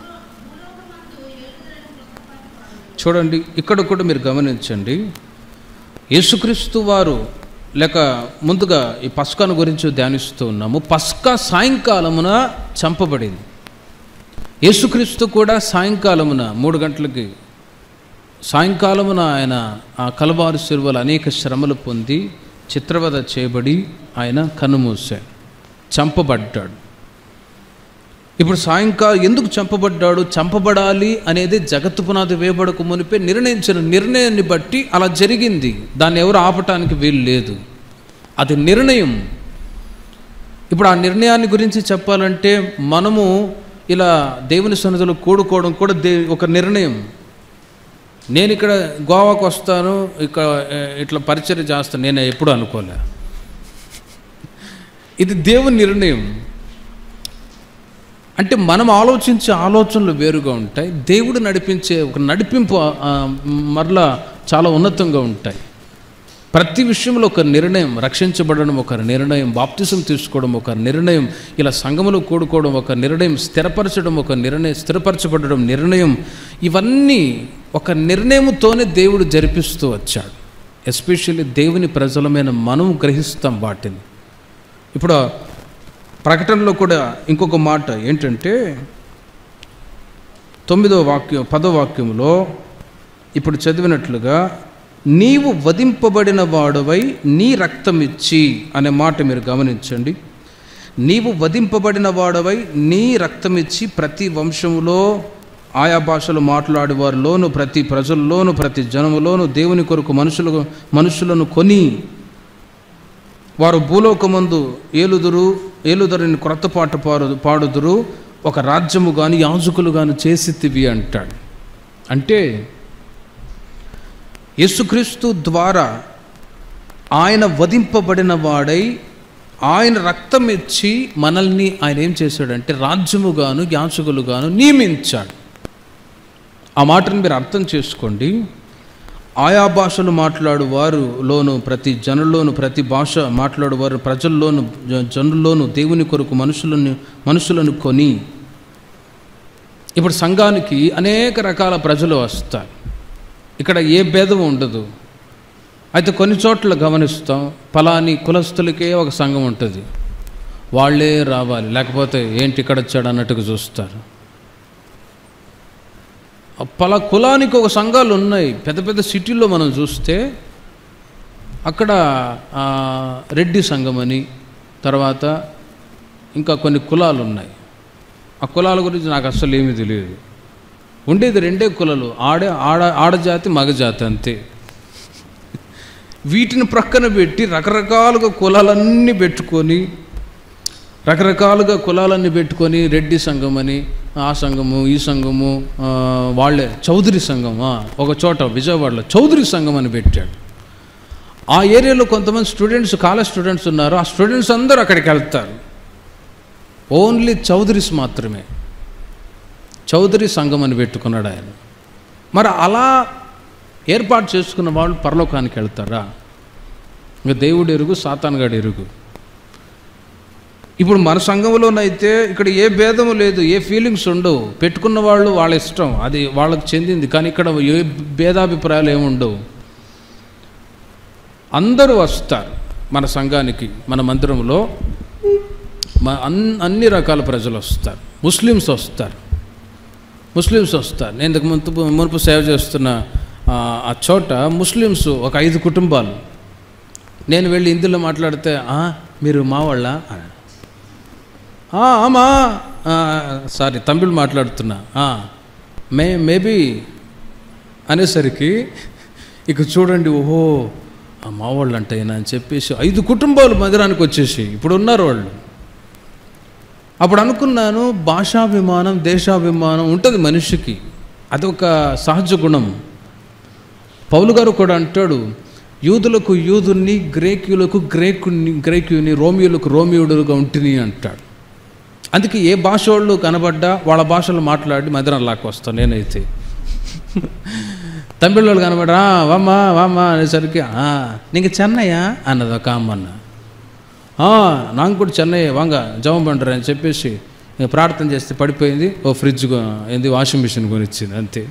చూడండి ఇక్కడ కూడా మీరు గమనించండి యేసుక్రీస్తు వారు లేక ముందుగా ఈ పస్కాను గురించి ధ్యానిస్తూ ఉన్నాము పస్కా సాయంకాలమున చంపబడింది యేసుక్రీస్తు కూడా సాయంకాలమున మూడు గంటలకి సాయంకాలమున ఆయన ఆ కలవారు శిలువలు అనేక శ్రమలు పొంది చిత్రవద చేయబడి ఆయన కన్నుమూశాడు చంపబడ్డాడు ఇప్పుడు సాయంకాలం ఎందుకు చంపబడ్డాడు చంపబడాలి అనేది జగత్తు పునాది వేయబడక మునిపే నిర్ణయించిన నిర్ణయాన్ని బట్టి అలా జరిగింది దాన్ని ఎవరు ఆపటానికి వీలు లేదు అది నిర్ణయం ఇప్పుడు ఆ నిర్ణయాన్ని గురించి చెప్పాలంటే మనము ఇలా దేవుని సన్నిధిలో కూడుకోవడం కూడా దే ఒక నిర్ణయం నేను ఇక్కడ గోవాకు వస్తాను ఇక్కడ ఏ, ఇట్లా పరిచయం చేస్తాను నేను ఎప్పుడు అనుకోలే ఇది దేవుని నిర్ణయం అంటే మనం ఆలోచించే ఆలోచనలు వేరుగా ఉంటాయి దేవుడు నడిపించే ఒక నడిపింపు ఆ, మరలా చాలా ఉన్నతంగా ఉంటాయి ప్రతి విషయంలో ఒక నిర్ణయం రక్షించబడడం ఒక నిర్ణయం బాప్తిసం తీసుకోవడం ఒక నిర్ణయం ఇలా సంఘములో కూడుకోవడం ఒక నిర్ణయం స్థిరపరచడం ఒక నిర్ణయం స్థిరపరచబడడం నిర్ణయం ఇవన్నీ ఒక నిర్ణయంతోనే దేవుడు జరిపిస్తూ వచ్చాడు ఎస్పెషల్లీ దేవుని ప్రజలమైన మనం గ్రహిస్తాం వాటిని ఇప్పుడు ప్రకటనలో కూడా ఇంకొక మాట ఏంటంటే తొమ్మిదో వాక్యం పదో వాక్యంలో ఇప్పుడు చదివినట్లుగా నీవు వధింపబడిన వాడవై నీ రక్తం ఇచ్చి అనే మాట మీరు గమనించండి నీవు వధింపబడిన వాడవై నీ రక్తం ఇచ్చి ప్రతి వంశములో ఆయా భాషలు మాట్లాడే వారిలోను ప్రతి ప్రజల్లోను ప్రతి జనములోను దేవుని కొరకు మనుషులు మనుషులను కొని వారు భూలోకమందు ఏలుదురు ఏలుదరిని క్రొత్త పాట పాడు పాడుదురు ఒక రాజ్యము గాని యాజకులు గాని చేసితివి అంటాడు అంటే యేసుక్రీస్తు ద్వారా ఆయన వధింపబడిన వాడై ఆయన రక్తం ఇచ్చి మనల్ని ఆయన ఏం చేశాడంటే రాజ్యముగాను యాచకులుగాను నియమించాడు ఆ మాటను మీరు అర్థం చేసుకోండి ఆయా భాషలు మాట్లాడు వారు లోను ప్రతి జనుల్లోను ప్రతి భాష మాట్లాడు వారు ప్రజల్లోను జ- జనుల్లోను దేవుని కొరకు మనుషులను మనుషులను కొని ఇప్పుడు సంఘానికి అనేక రకాల ప్రజలు వస్తారు ఇక్కడ ఏ భేదం ఉండదు అయితే కొన్ని చోట్ల గమనిస్తాం ఫలాని కులస్తులకే ఒక సంఘం ఉంటుంది వాళ్ళే రావాలి లేకపోతే ఏంటి ఇక్కడ వచ్చాడు అన్నట్టుగా చూస్తారు ఆ పలా కులానికి ఒక సంఘాలు ఉన్నాయి పెద్ద పెద్ద సిటీల్లో మనం చూస్తే అక్కడ ఆ, రెడ్డి సంఘం అని తర్వాత ఇంకా కొన్ని కులాలు ఉన్నాయి ఆ కులాల గురించి నాకు అస్సలు ఏమీ తెలియదు ఉండేది రెండే కులాలు ఆడే ఆడ ఆడజాతి మగజాతి అంతే వీటిని ప్రక్కన పెట్టి రకరకాలుగా కులాలన్నీ పెట్టుకొని రకరకాలుగా కులాలన్నీ పెట్టుకొని రెడ్డి సంఘం అని ఆ సంఘము ఈ సంఘము ఆ, వాళ్ళే చౌదరి సంఘం ఆ, ఒక చోట విజయవాడలో చౌదరి సంఘం అని పెట్టాడు ఆ ఏరియాలో కొంతమంది స్టూడెంట్స్ కాలేజ్ స్టూడెంట్స్ ఉన్నారు ఆ స్టూడెంట్స్ అందరూ అక్కడికి వెళ్తారు ఓన్లీ చౌదరీస్ మాత్రమే చౌదరి సంఘం అని పెట్టుకున్నాడు ఆయన మరి అలా ఏర్పాటు చేసుకున్న వాళ్ళు పరలోకానికి వెళ్తారా ఇంకా దేవుడు ఎరుగు సాతాన్గాడు ఎరుగు ఇప్పుడు మన సంఘంలోనైతే ఇక్కడ ఏ భేదము లేదు ఏ ఫీలింగ్స్ ఉండవు పెట్టుకున్న వాళ్ళు వాళ్ళ ఇష్టం అది వాళ్ళకి చెందింది కానీ ఇక్కడ ఏ భేదాభిప్రాయాలు ఏమి ఉండవు అందరూ వస్తారు మన సంఘానికి మన మందిరంలో మ- అన్ అన్ని రకాల ప్రజలు వస్తారు ముస్లిమ్స్ వస్తారు ముస్లిమ్స్ వస్తారు నేను ఇంతకు ముందు మునుపు సేవ చేస్తున్న ఆ, ఆ చోట ముస్లిమ్స్ ఒక ఐదు కుటుంబాలు నేను వెళ్ళి హిందీలో మాట్లాడితే "ఆ, మీరు మా వాళ్ళ అన్నాడు. "ఆ, ఆమా ఆ, సారీ తమిళ్ మాట్లాడుతున్నా "ఆ, మే మేబీ అనేసరికి ఇక చూడండి ఓహో ఆ మా వాళ్ళు అంటే ఈయన అని చెప్పేసి ఐదు కుటుంబాలు మందిరానికి వచ్చేసి ఇప్పుడు ఉన్నారు వాళ్ళు అప్పుడు అనుకున్నాను భాషాభిమానం దేశాభిమానం ఉంటుంది మనిషికి అదొక సహజ గుణం పౌలు గారు కూడా అంటాడు యూదులకు యూదుని గ్రేక్యులకు గ్రేకుని గ్రేక్యుని రోమియోలకు రోమియోడుగా ఉంటుంది అంటాడు అందుకే ఏ భాష వాళ్ళు కనబడ్డా వాళ్ళ భాషలు మాట్లాడి మధురం లాక్కు వస్తాను నేనైతే తమిళ వాళ్ళు కనబడ్డా "ఆ, వామ్మా వామ్మా అనేసరికి "ఆ, నీకు చెన్నయ్యా అన్నది ఒక అమ్మన్న "ఆ, నాకు కూడా చెన్నై వాంగ జమ బండరు అని చెప్పేసి ఇక ప్రార్థన చేస్తే పడిపోయింది ఓ ఫ్రిడ్జ్ కొ- ఏంది వాషింగ్ మిషన్ కొనిచ్చింది అంతే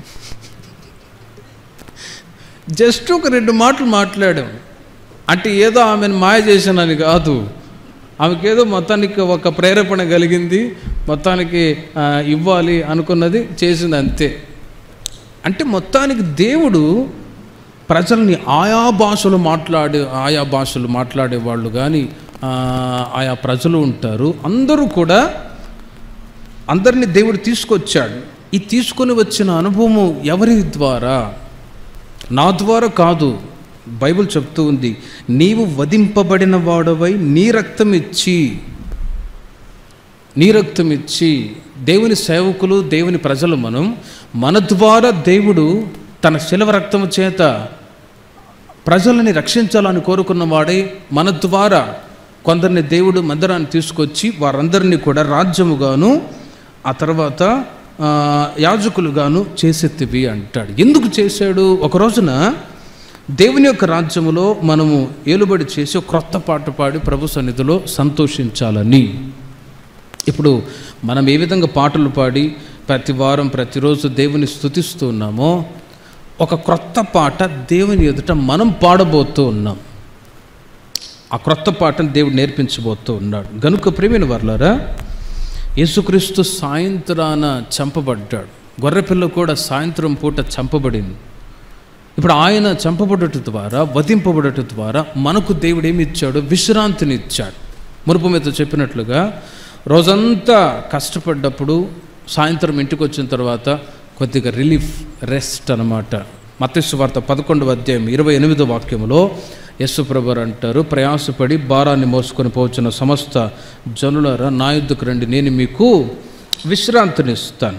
జస్ట్ ఒక రెండు మాటలు మాట్లాడాం అంటే ఏదో ఆమెను మాయ చేశానని కాదు ఆమెకి ఏదో మొత్తానికి ఒక ప్రేరేపణ కలిగింది మొత్తానికి ఆ, ఇవ్వాలి అనుకున్నది చేసింది అంతే అంటే మొత్తానికి దేవుడు ప్రజల్ని ఆయా భాషలు మాట్లాడే ఆయా భాషలు మాట్లాడే వాళ్ళు కానీ ఆయా ప్రజలు ఉంటారు అందరూ కూడా అందరినీ దేవుడు తీసుకొచ్చాడు ఈ తీసుకొని వచ్చిన అనుభవం ఎవరి ద్వారా నా ద్వారా కాదు బైబిల్ చెప్తూ ఉంది నీవు వధింపబడిన వాడవై నీ రక్తం ఇచ్చి నీ రక్తం ఇచ్చి దేవుని సేవకులు దేవుని ప్రజలు మనం మన ద్వారా దేవుడు తన శిలవ రక్తము చేత ప్రజలని రక్షించాలని కోరుకున్న వాడే మన ద్వారా కొందరిని దేవుడు మందిరాన్ని తీసుకొచ్చి వారందరినీ కూడా రాజ్యముగాను ఆ తర్వాత ఆ, యాజకులుగాను చేసెత్తివి అంటాడు ఎందుకు చేశాడు ఒక రోజున దేవుని యొక్క రాజ్యములో మనము ఏలుబడి చేసి ఒక క్రొత్త పాట పాడి ప్రభు సన్నిధిలో సంతోషించాలని ఇప్పుడు మనం ఏ విధంగా పాటలు పాడి ప్రతి వారం ప్రతిరోజు దేవుని స్తుతిస్తూ ఉన్నామో ఒక క్రొత్త పాట దేవుని ఎదుట మనం పాడబోతూ ఉన్నాం ఆ క్రొత్త పాటను దేవుడు నేర్పించబోతూ ఉన్నాడు గనుక ప్రేమిన వర్లారా యేసుక్రీస్తు సాయంత్రాన చంపబడ్డాడు గొర్రెపిల్ల కూడా సాయంత్రం పూట చంపబడింది ఇప్పుడు ఆయన చంపబడట ద్వారా వధింపబడట ద్వారా మనకు దేవుడు ఏమి ఇచ్చాడు విశ్రాంతిని ఇచ్చాడు మురుపు మీద చెప్పినట్లుగా రోజంతా కష్టపడ్డప్పుడు సాయంత్రం ఇంటికి వచ్చిన తర్వాత కొద్దిగా రిలీఫ్ రెస్ట్ అనమాట మత్స్సు వార్త పదకొండవ అధ్యాయం ఇరవై ఎనిమిదో వాక్యములో యశుప్రభర్ అంటారు ప్రయాసపడి భారాన్ని మోసుకొని పోచున్న సమస్త జనులరా నా యుద్ధకు రండి నేను మీకు విశ్రాంతినిస్తాను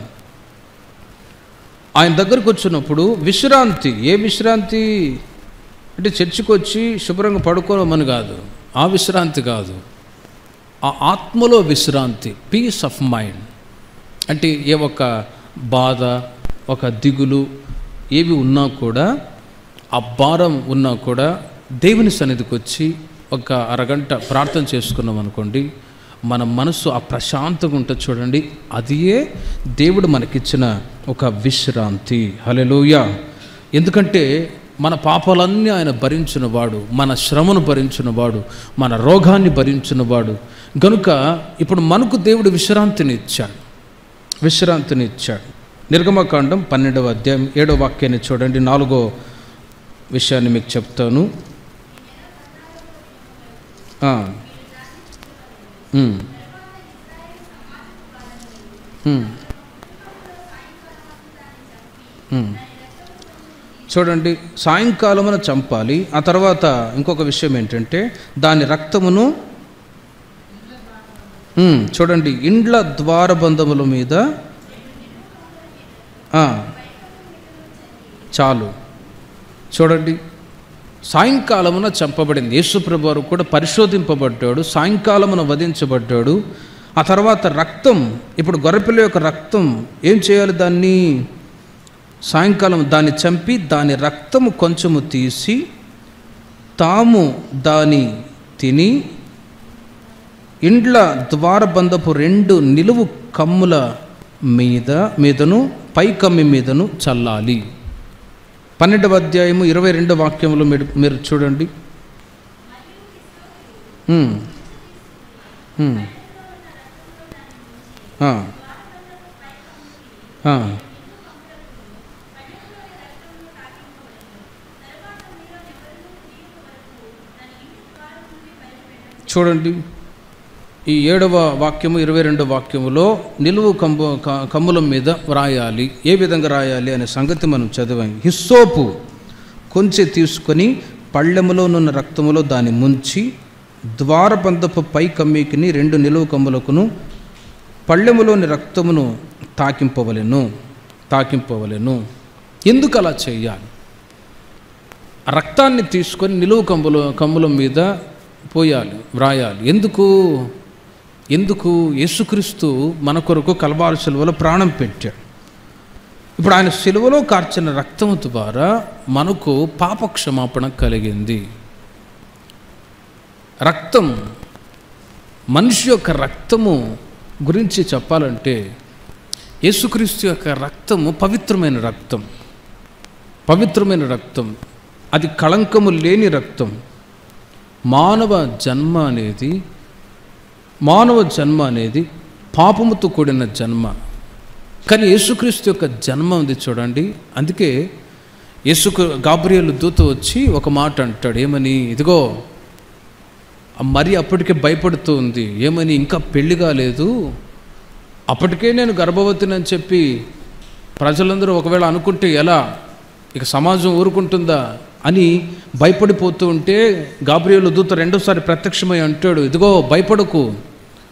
ఆయన దగ్గరకు వచ్చినప్పుడు విశ్రాంతి ఏ విశ్రాంతి అంటే చర్చికి వచ్చి శుభ్రంగా పడుకోవమని కాదు ఆ విశ్రాంతి కాదు ఆ ఆత్మలో విశ్రాంతి పీస్ ఆఫ్ మైండ్ అంటే ఏ ఒక బాధ ఒక దిగులు ఏవి ఉన్నా కూడా ఆ భారం ఉన్నా కూడా దేవుని సన్నిధికి వచ్చి ఒక అరగంట ప్రార్థన చేసుకున్నాం అనుకోండి మన మనసు ఆ ప్రశాంతంగా ఉంటుంది చూడండి అదియే దేవుడు మనకిచ్చిన ఒక విశ్రాంతి హలెలూయ ఎందుకంటే మన పాపాలన్నీ ఆయన భరించిన వాడు మన శ్రమను భరించిన వాడు మన రోగాన్ని భరించిన వాడు గనుక ఇప్పుడు మనకు దేవుడు విశ్రాంతిని ఇచ్చాడు విశ్రాంతిని ఇచ్చాడు నిర్గమకాండం పన్నెండవ అధ్యాయం ఏడవ వాక్యాన్ని చూడండి నాలుగో విషయాన్ని మీకు చెప్తాను ఆ. ఉమ్. ఉమ్. ఉమ్. చూడండి సాయంకాలమున చంపాలి ఆ తర్వాత ఇంకొక విషయం ఏంటంటే దాని రక్తమును ఉమ్, చూడండి ఇండ్ల ద్వారబంధముల మీద ఆ, చాలు చూడండి సాయంకాలమున చంపబడింది యేసుప్రభు వారు కూడా పరిశోధింపబడ్డాడు సాయంకాలమున వధించబడ్డాడు ఆ తర్వాత రక్తం ఇప్పుడు గొర్రెపిల్ల యొక్క రక్తం ఏం చేయాలి దాన్ని సాయంకాలం దాన్ని చంపి దాని రక్తము కొంచెము తీసి తాము దాని తిని ఇండ్ల ద్వారబంధపు రెండు నిలువు కమ్ముల మీద మీదను పై కమ్మి మీదను చల్లాలి పన్నెండవ అధ్యాయము ఇరవై రెండవ వాక్యములో మీరు మీరు చూడండి ఉమ్. ఉమ్. ఆ. ఆ. చూడండి ఈ ఏడవ వాక్యము ఇరవై రెండవ వాక్యములో నిలువు కంబు క- కమ్ములం మీద వ్రాయాలి ఏ విధంగా రాయాలి అనే సంగతి మనం చదివాం హిస్సోపు కొంచెం తీసుకొని పళ్ళెములోనున్న రక్తములో దాన్ని ముంచి ద్వారబంధపు పై కమ్మీకిని రెండు నిలువు కమ్ములకును పళ్ళెములోని రక్తమును తాకింపవలెను తాకింపవలెను ఎందుకు అలా చేయాలి ఆ రక్తాన్ని తీసుకొని నిలువు కమ్ముల కమ్ములం మీద పోయాలి వ్రాయాలి ఎందుకు ఎందుకు యేసుక్రీస్తు మన కొరకు కలవారు శిలువలో ప్రాణం పెట్టాడు ఇప్పుడు ఆయన శిలువలో కార్చిన రక్తము ద్వారా మనకు పాప క్షమాపణ కలిగింది రక్తం మనిషి యొక్క రక్తము గురించి చెప్పాలంటే యేసుక్రీస్తు యొక్క రక్తము పవిత్రమైన రక్తం పవిత్రమైన రక్తం అది కళంకము లేని రక్తం మానవ జన్మ అనేది మానవ జన్మ అనేది పాపముతో కూడిన జన్మ కానీ యేసుక్రీస్తు యొక్క జన్మ ఉంది చూడండి అందుకే యేసుకు గాబ్రియలు దూత వచ్చి ఒక మాట అంటాడు ఏమని ఇదిగో ఆ మరి అప్పటికే భయపడుతూ ఉంది ఏమని ఇంకా పెళ్లి కాలేదు అప్పటికే నేను గర్భవతినని చెప్పి ప్రజలందరూ ఒకవేళ అనుకుంటే ఎలా ఇక సమాజం ఊరుకుంటుందా అని భయపడిపోతూ ఉంటే గాబ్రియలు దూత రెండోసారి ప్రత్యక్షమై అంటాడు ఇదిగో భయపడకు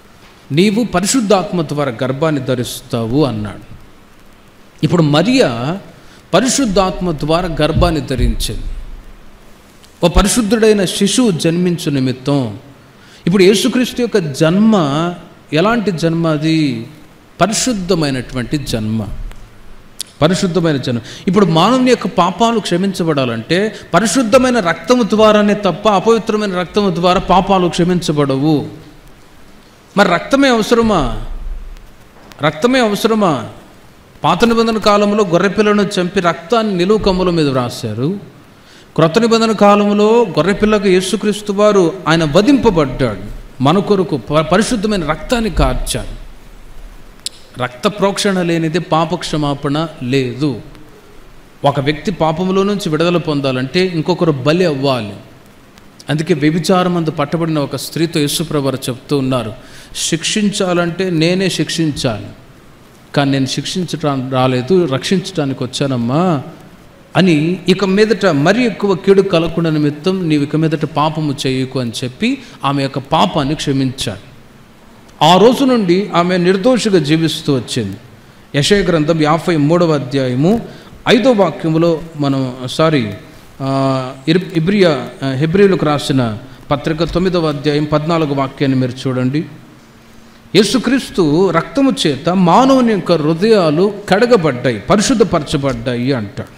నీవు పరిశుద్ధాత్మ ద్వారా గర్భాన్ని ధరిస్తావు అన్నాడు ఇప్పుడు మరియా పరిశుద్ధాత్మ ద్వారా గర్భాన్ని ధరించింది ఓ పరిశుద్ధుడైన శిశువు జన్మించు నిమిత్తం ఇప్పుడు యేసుక్రీస్తు యొక్క జన్మ ఎలాంటి జన్మ అది పరిశుద్ధమైనటువంటి జన్మ పరిశుద్ధమైన జన్మ ఇప్పుడు మానవుని యొక్క పాపాలు క్షమించబడాలంటే పరిశుద్ధమైన రక్తము ద్వారానే తప్ప అపవిత్రమైన రక్తము ద్వారా పాపాలు క్షమించబడవు మరి రక్తమే అవసరమా రక్తమే అవసరమా పాత నిబంధన కాలంలో గొర్రెపిల్లను చంపి రక్తాన్ని నిలువు కమ్ముల మీద వ్రాశారు క్రొత్త నిబంధన కాలంలో గొర్రెపిల్లకు యేసుక్రీస్తు వారు ఆయన వధింపబడ్డాడు మన కొరకు ప- పరిశుద్ధమైన రక్తాన్ని కార్చాడు రక్త ప్రోక్షణ లేనిది పాప క్షమాపణ లేదు ఒక వ్యక్తి పాపములో నుంచి విడుదల పొందాలంటే ఇంకొకరు బలి అవ్వాలి అందుకే వ్యభిచారం అందు పట్టబడిన ఒక స్త్రీతో యేసుప్రభు చెప్తూ ఉన్నారు శిక్షించాలంటే నేనే శిక్షించాలి కానీ నేను శిక్షించడానికి రాలేదు రక్షించడానికి వచ్చానమ్మా అని ఇక మీదట మరి ఎక్కువ కీడు కలగకుండా నిమిత్తం నీవు ఇక మీదట పాపము చేయకు అని చెప్పి ఆమె యొక్క పాపాన్ని క్షమించాడు ఆ రోజు నుండి ఆమె నిర్దోషిగా జీవిస్తూ వచ్చింది యశయ గ్రంథం యాభై మూడవ అధ్యాయము ఐదో వాక్యములో మనం సారీ ఆ, ఇర్- ఇబ్రియా ఆ, హెబ్రిలకు రాసిన పత్రిక తొమ్మిదవ అధ్యాయం పద్నాలుగు వాక్యాన్ని మీరు చూడండి యేసుక్రీస్తు రక్తము చేత మానవుని యొక్క హృదయాలు కడగబడ్డాయి పరిశుద్ధపరచబడ్డాయి అంటాడు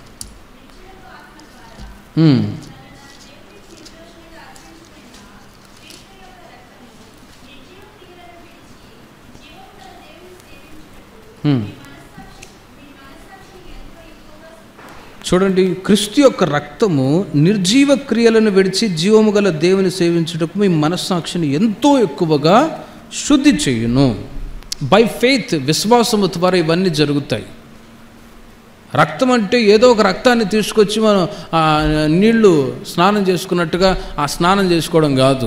ఉమ్. ఉమ్. చూడండి క్రీస్తు యొక్క రక్తము నిర్జీవ క్రియలను విడిచి జీవము గల దేవుని సేవించుటకు మీ మనస్సాక్షిని ఎంతో ఎక్కువగా శుద్ధి చేయును బై ఫెయిత్ విశ్వాసము ద్వారా ఇవన్నీ జరుగుతాయి రక్తం అంటే ఏదో ఒక రక్తాన్ని తీసుకొచ్చి మనం ఆ నీళ్లు స్నానం చేసుకున్నట్టుగా ఆ స్నానం చేసుకోవడం కాదు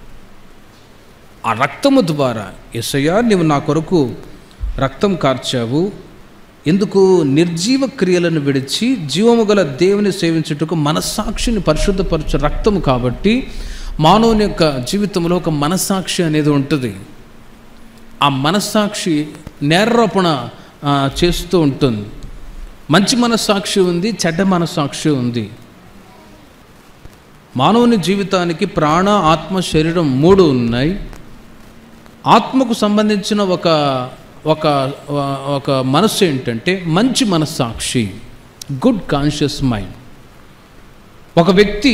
ఆ రక్తము ద్వారా ఎసయ్యా నీవు నా కొరకు రక్తం కార్చావు ఎందుకు నిర్జీవ క్రియలను విడిచి జీవము గల దేవుని సేవించుటకు మనస్సాక్షిని పరిశుద్ధపరచు రక్తము కాబట్టి మానవుని యొక్క జీవితంలో ఒక మనస్సాక్షి అనేది ఉంటుంది ఆ మనస్సాక్షి నేరారోపణ ఆ, చేస్తూ ఉంటుంది మంచి మనస్సాక్షి ఉంది చెడ్డ మనస్సాక్షి ఉంది మానవుని జీవితానికి ప్రాణ ఆత్మ శరీరం మూడు ఉన్నాయి ఆత్మకు సంబంధించిన ఒక ఒక ఒక మనస్సు ఏంటంటే మంచి మనస్సాక్షి గుడ్ కాన్షియస్ మైండ్ ఒక వ్యక్తి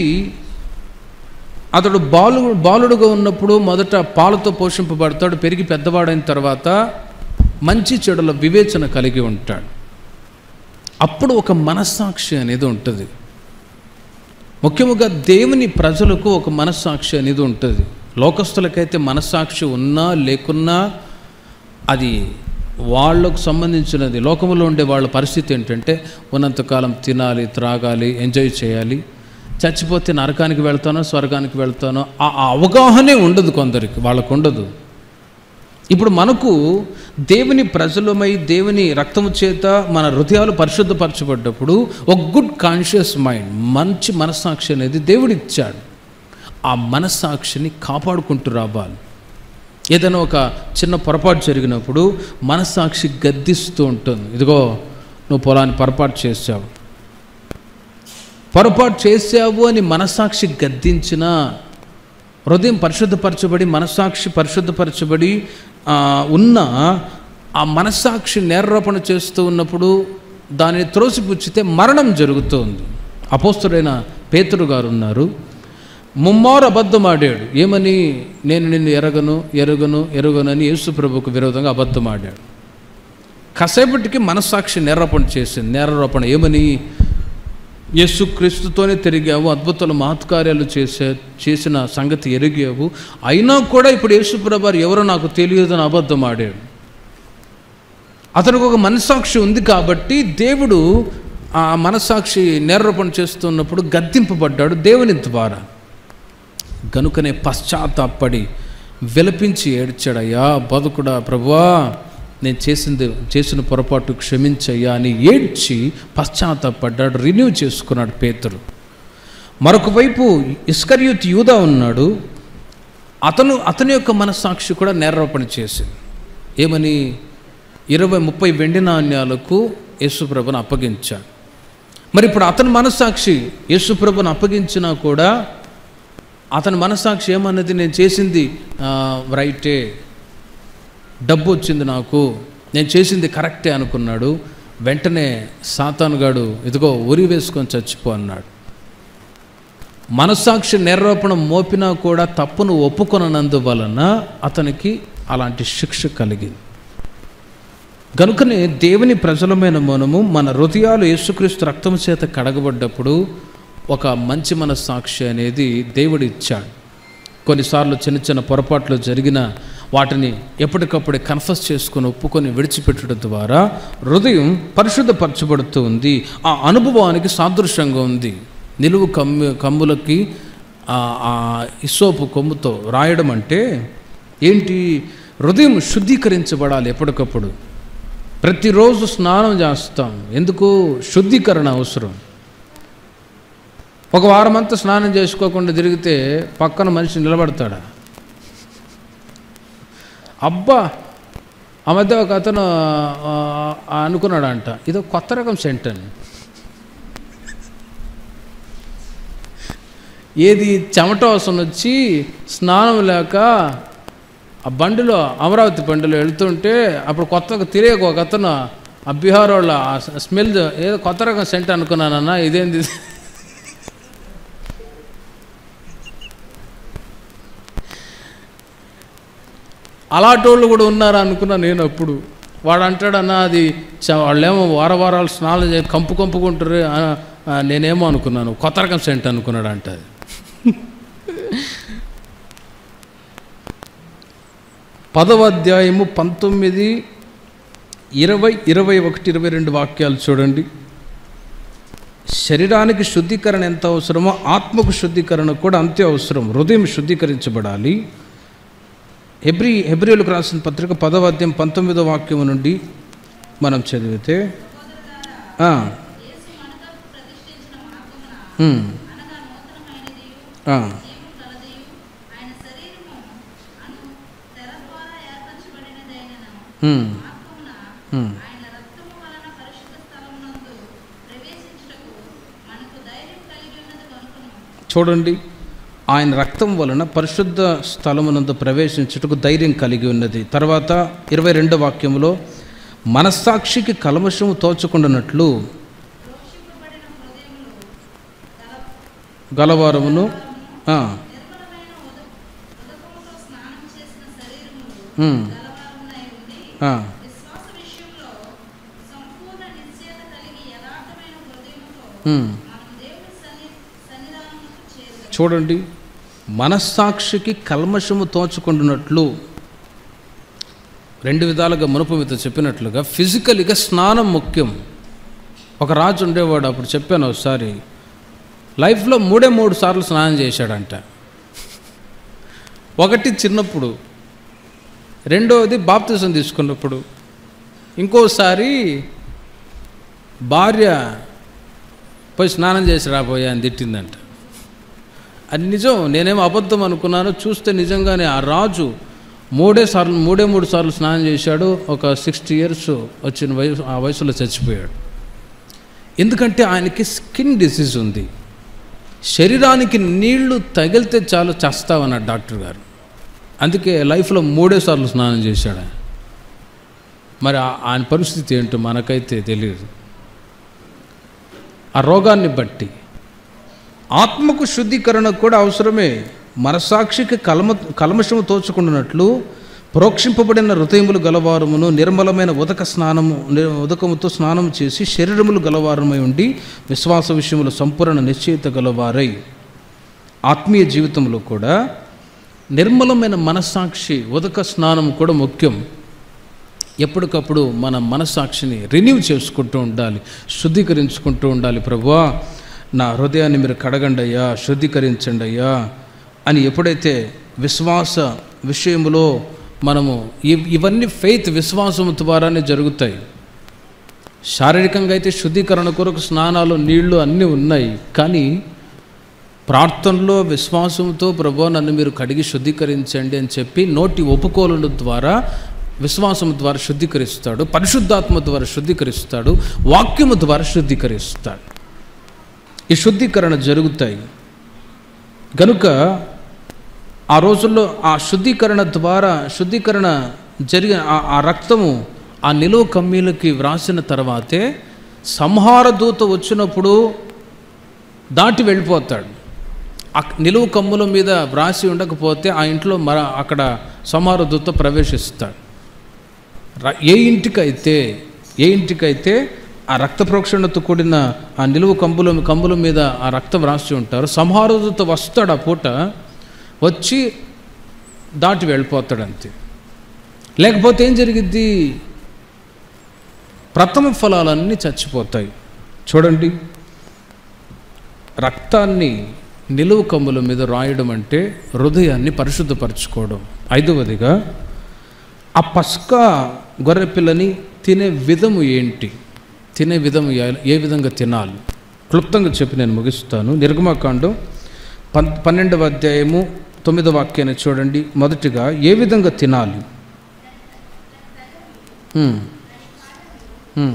అతడు బాలు బాలుడుగా ఉన్నప్పుడు మొదట పాలతో పోషింపబడతాడు పెరిగి పెద్దవాడైన తర్వాత మంచి చెడుల వివేచన కలిగి ఉంటాడు అప్పుడు ఒక మనస్సాక్షి అనేది ఉంటుంది ముఖ్యముగా దేవుని ప్రజలకు ఒక మనస్సాక్షి అనేది ఉంటుంది లోకస్తులకైతే మనస్సాక్షి ఉన్నా లేకున్నా అది వాళ్ళకు సంబంధించినది లోకములో ఉండే వాళ్ళ పరిస్థితి ఏంటంటే ఉన్నంతకాలం తినాలి త్రాగాలి ఎంజాయ్ చేయాలి చచ్చిపోతే నరకానికి వెళ్తానో స్వర్గానికి వెళ్తానో ఆ ఆ అవగాహనే ఉండదు కొందరికి వాళ్ళకు ఉండదు ఇప్పుడు మనకు దేవుని ప్రజలమై దేవుని రక్తము చేత మన హృదయాలు పరిశుద్ధపరచబడ్డప్పుడు ఒక గుడ్ కాన్షియస్ మైండ్ మంచి మనస్సాక్షి అనేది దేవుడు ఇచ్చాడు ఆ మనస్సాక్షిని కాపాడుకుంటూ రావాలి ఏదైనా ఒక చిన్న పొరపాటు జరిగినప్పుడు మనస్సాక్షి గద్దిస్తూ ఉంటుంది ఇదిగో నువ్వు పొలాన్ని పొరపాటు చేసావు పొరపాటు చేసావు అని మనస్సాక్షి గద్దించిన హృదయం పరిశుద్ధపరచబడి మనస్సాక్షి పరిశుద్ధపరచబడి ఆ, ఉన్న ఆ మనస్సాక్షి నేరారోపణ చేస్తూ ఉన్నప్పుడు దానిని త్రోసిపుచ్చితే మరణం జరుగుతోంది అపోస్తుడైన పేతురు గారు ఉన్నారు ముమ్మారు అబద్ధం ఆడాడు ఏమని నేను నిన్ను ఎరగను ఎరగను ఎరగను అని యేసు ప్రభుకు విరోధంగా అబద్ధం ఆడాడు కాసేపటికి మనస్సాక్షి నేరారోపణ చేసింది నేరారోపణ ఏమని యేసు క్రీస్తుతోనే తిరిగావు అద్భుతాలు మహత్కార్యాలు చేసే చేసిన సంగతి ఎరిగావు అయినా కూడా ఇప్పుడు యేసు ప్రభారు ఎవరో నాకు తెలియదని అబద్ధం ఆడాడు అతనికి ఒక మనస్సాక్షి ఉంది కాబట్టి దేవుడు ఆ మనస్సాక్షి నేరారోపణ చేస్తున్నప్పుడు గద్దింపబడ్డాడు దేవుని ద్వారా గనుకనే పశ్చాత్తాపడి విలపించి ఏడ్చాడయ్యా బతుకుడా ప్రభువా నేను చేసింది చేసిన పొరపాటు క్షమించయ్యా అని ఏడ్చి పశ్చాత్తాపడ్డాడు రిన్యూ చేసుకున్నాడు పేతురు మరొక వైపు ఇస్కర్యూత్ యూదా ఉన్నాడు అతను అతని యొక్క మనస్సాక్షి కూడా నేరారోపణ చేసింది ఏమని ఇరవై ముప్పై వెండి నాణ్యాలకు యేసుప్రభుని అప్పగించాడు మరి ఇప్పుడు అతని మనస్సాక్షి యేసుప్రభుని అప్పగించినా కూడా అతని మనస్సాక్షి ఏమన్నది నేను చేసింది ఆ, రైటే డబ్బు వచ్చింది నాకు నేను చేసింది కరెక్టే అనుకున్నాడు వెంటనే సాతానుగాడు ఇదిగో ఉరి వేసుకొని చచ్చిపో అన్నాడు మనస్సాక్షి నిరూపణ మోపినా కూడా తప్పును ఒప్పుకొనందువలన అతనికి అలాంటి శిక్ష కలిగింది గనుకనే దేవుని ప్రజలమైన మనము మన హృదయాలు యేసుక్రీస్తు రక్తం చేత కడగబడ్డప్పుడు ఒక మంచి మనస్సాక్షి అనేది దేవుడు ఇచ్చాడు కొన్నిసార్లు చిన్న చిన్న పొరపాట్లు జరిగిన వాటిని ఎప్పటికప్పుడే కన్ఫస్ చేసుకొని ఒప్పుకొని విడిచిపెట్టడం ద్వారా హృదయం పరిశుద్ధపరచబడుతూ ఉంది ఆ అనుభవానికి సాదృశ్యంగా ఉంది నిలువు కమ్ము కమ్ములకి ఆ ఆ ఇసోపు కొమ్ముతో రాయడం అంటే ఏంటి హృదయం శుద్ధీకరించబడాలి ఎప్పటికప్పుడు ప్రతిరోజు స్నానం చేస్తాం ఎందుకు శుద్ధీకరణ అవసరం ఒక వారం అంతా స్నానం చేసుకోకుండా తిరిగితే పక్కన మనిషి నిలబడతాడా అబ్బా ఆ మధ్య ఒక అతను ఆ, ఆ, అనుకున్నాడంట ఇదో కొత్త రకం సెంట్ అని ఏది చెమట వాసన వచ్చి స్నానం లేక ఆ బండిలో అమరావతి బండిలో వెళ్తుంటే అప్పుడు కొత్తగా తిరిగి ఒక అతను ఆ బీహార్ వాళ్ళ ఆ స్మెల్ ఏదో కొత్త రకం సెంట్ అనుకున్నానన్నా ఇదేంది అలాంటి వాళ్ళు కూడా ఉన్నారా అనుకున్నా నేను అప్పుడు వాడు అంటాడన్నా అది చ- వాళ్ళేమో వార వారాలు స్నానం చేసి కంపు కంపుకుంటారు ఆ, ఆ, నేనేమో అనుకున్నాను కొత్త రకం సెంట్ అనుకున్నాడు అంట అది పదవ అధ్యాయము పంతొమ్మిది ఇరవై ఇరవై ఒకటి ఇరవై రెండు వాక్యాలు చూడండి శరీరానికి శుద్ధీకరణ ఎంత అవసరమో ఆత్మకు శుద్ధీకరణ కూడా అంతే అవసరం హృదయం శుద్ధీకరించబడాలి హెబ్రి హెబ్రియులకు రాసిన పత్రిక పదవ అధ్యాయం పంతొమ్మిదో వాక్యం నుండి మనం చదివితే ఆ, ఉమ్, ఆ, ఉమ్, ఉమ్. చూడండి ఆయన రక్తం వలన పరిశుద్ధ స్థలమునందు ప్రవేశించుటకు ధైర్యం కలిగి ఉన్నది తర్వాత ఇరవై రెండో వాక్యములో మనస్సాక్షికి కల్మషము తోచకుండానట్లు గలవారమును ఆ, ఉమ్, ఆ, ఉమ్. చూడండి మనస్సాక్షికి కల్మషము తోచుకుంటున్నట్లు రెండు విధాలుగా మునుపు మీతో చెప్పినట్లుగా ఫిజికల్గా స్నానం ముఖ్యం ఒక రాజు ఉండేవాడు అప్పుడు చెప్పాను ఒకసారి లైఫ్లో మూడే మూడు సార్లు స్నానం చేశాడంట ఒకటి చిన్నప్పుడు రెండవది బాప్తిజం తీసుకున్నప్పుడు ఇంకోసారి భార్య పోయి స్నానం చేసి రాబోయా అని తిట్టిందంట అది నిజం నేనేమో అబద్ధం అనుకున్నాను చూస్తే నిజంగానే ఆ రాజు మూడే సార్లు మూడే మూడు సార్లు స్నానం చేశాడు ఒక సిక్స్టీ ఇయర్స్ వచ్చిన వయసు ఆ వయసులో చచ్చిపోయాడు ఎందుకంటే ఆయనకి స్కిన్ డిసీజ్ ఉంది శరీరానికి నీళ్లు తగిలితే చాలు చస్తావన్నాడు డాక్టర్ గారు అందుకే లైఫ్లో మూడే సార్లు స్నానం చేశాడు ఆయన మరి ఆ- ఆయన పరిస్థితి ఏంటో మనకైతే తెలియదు ఆ రోగాన్ని బట్టి ఆత్మకు శుద్ధీకరణ కూడా అవసరమే మనసాక్షికి కలమ కల్మషము తోచుకుంటున్నట్లు ప్రోక్షింపబడిన హృదయములు గలవారమును నిర్మలమైన ఉదక స్నానము ని- ఉదకముతో స్నానం చేసి శరీరములు గలవారమై ఉండి విశ్వాస విషయములు సంపూర్ణ నిశ్చయిత గలవారై ఆత్మీయ జీవితంలో కూడా నిర్మలమైన మనస్సాక్షి ఉదక స్నానం కూడా ముఖ్యం ఎప్పటికప్పుడు మన మనస్సాక్షిని రిన్యూ చేసుకుంటూ ఉండాలి శుద్ధీకరించుకుంటూ ఉండాలి ప్రభువా నా హృదయాన్ని మీరు కడగండి అయ్యా శుద్ధీకరించండి అయ్యా అని ఎప్పుడైతే విశ్వాస విషయంలో మనము ఇవ్- ఇవన్నీ ఫెయిత్ విశ్వాసం ద్వారానే జరుగుతాయి శారీరకంగా అయితే శుద్ధీకరణ కొరకు స్నానాలు నీళ్లు అన్నీ ఉన్నాయి కానీ ప్రార్థనలో విశ్వాసంతో ప్రభు నన్ను మీరు కడిగి శుద్ధీకరించండి అని చెప్పి నోటి ఒప్పుకోలుల ద్వారా విశ్వాసము ద్వారా శుద్ధీకరిస్తాడు పరిశుద్ధాత్మ ద్వారా శుద్ధీకరిస్తాడు వాక్యము ద్వారా శుద్ధీకరిస్తాడు ఈ శుద్ధీకరణ జరుగుతాయి గనుక ఆ రోజుల్లో ఆ శుద్ధీకరణ ద్వారా శుద్ధీకరణ జరిగిన ఆ- ఆ రక్తము ఆ నిలువ కమ్మీలకి వ్రాసిన తర్వాతే సంహార దూత వచ్చినప్పుడు దాటి వెళ్ళిపోతాడు ఆ నిలువు కమ్ముల మీద వ్రాసి ఉండకపోతే ఆ ఇంట్లో మర అక్కడ సంహార దూత ప్రవేశిస్తాడు ర- ఏ ఇంటికైతే ఏ ఇంటికైతే ఆ రక్త ప్రోక్షణతో కూడిన ఆ నిలువు కంబుల కంబుల మీద ఆ రక్తం రాసి ఉంటారు సంహారదూత వస్తాడు ఆ పూట వచ్చి దాటి వెళ్ళిపోతాడు అంతే లేకపోతే ఏం జరిగిద్ది ప్రథమ ఫలాలన్నీ చచ్చిపోతాయి చూడండి రక్తాన్ని నిలువు కమ్ముల మీద రాయడం అంటే హృదయాన్ని పరిశుద్ధపరచుకోవడం ఐదవదిగా ఆ పస్కా గొర్రెపిల్లని తినే విధము ఏంటి తినే విధము ఏ- ఏ విధంగా తినాలి క్లుప్తంగా చెప్పి నేను ముగిస్తాను నిర్గమాకాండం పన్ పన్నెండవ అధ్యాయము తొమ్మిదవ వాక్యాన్ని చూడండి మొదటిగా ఏ విధంగా తినాలి హ్మ్. హ్మ్.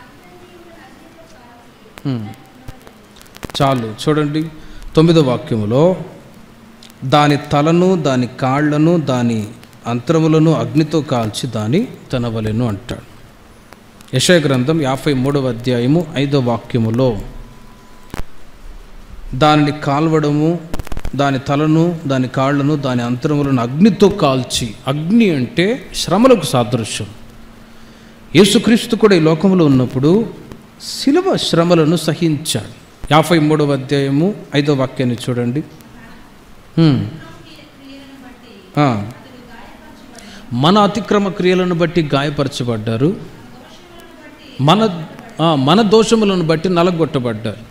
హ్మ్. చాలు చూడండి తొమ్మిదో వాక్యములో దాని తలను దాని కాళ్లను దాని అంతరములను అగ్నితో కాల్చి దాని తినవలెను అంటాడు యశయ గ్రంథం యాభై మూడవ అధ్యాయము ఐదో వాక్యములో దానిని కాల్వడము దాని తలను దాని కాళ్లను దాని అంతరములను అగ్నితో కాల్చి అగ్ని అంటే శ్రమలకు సాదృశ్యం యేసుక్రీస్తు కూడా ఈ లోకంలో ఉన్నప్పుడు శిలువ శ్రమలను సహించాడు యాభై మూడవ అధ్యాయము ఐదో వాక్యాన్ని చూడండి హ్మ్. ఆ. మన అతిక్రమ క్రియలను బట్టి గాయపరచబడ్డారు మన ఆ, మన దోషములను బట్టి నలగొట్టబడ్డారు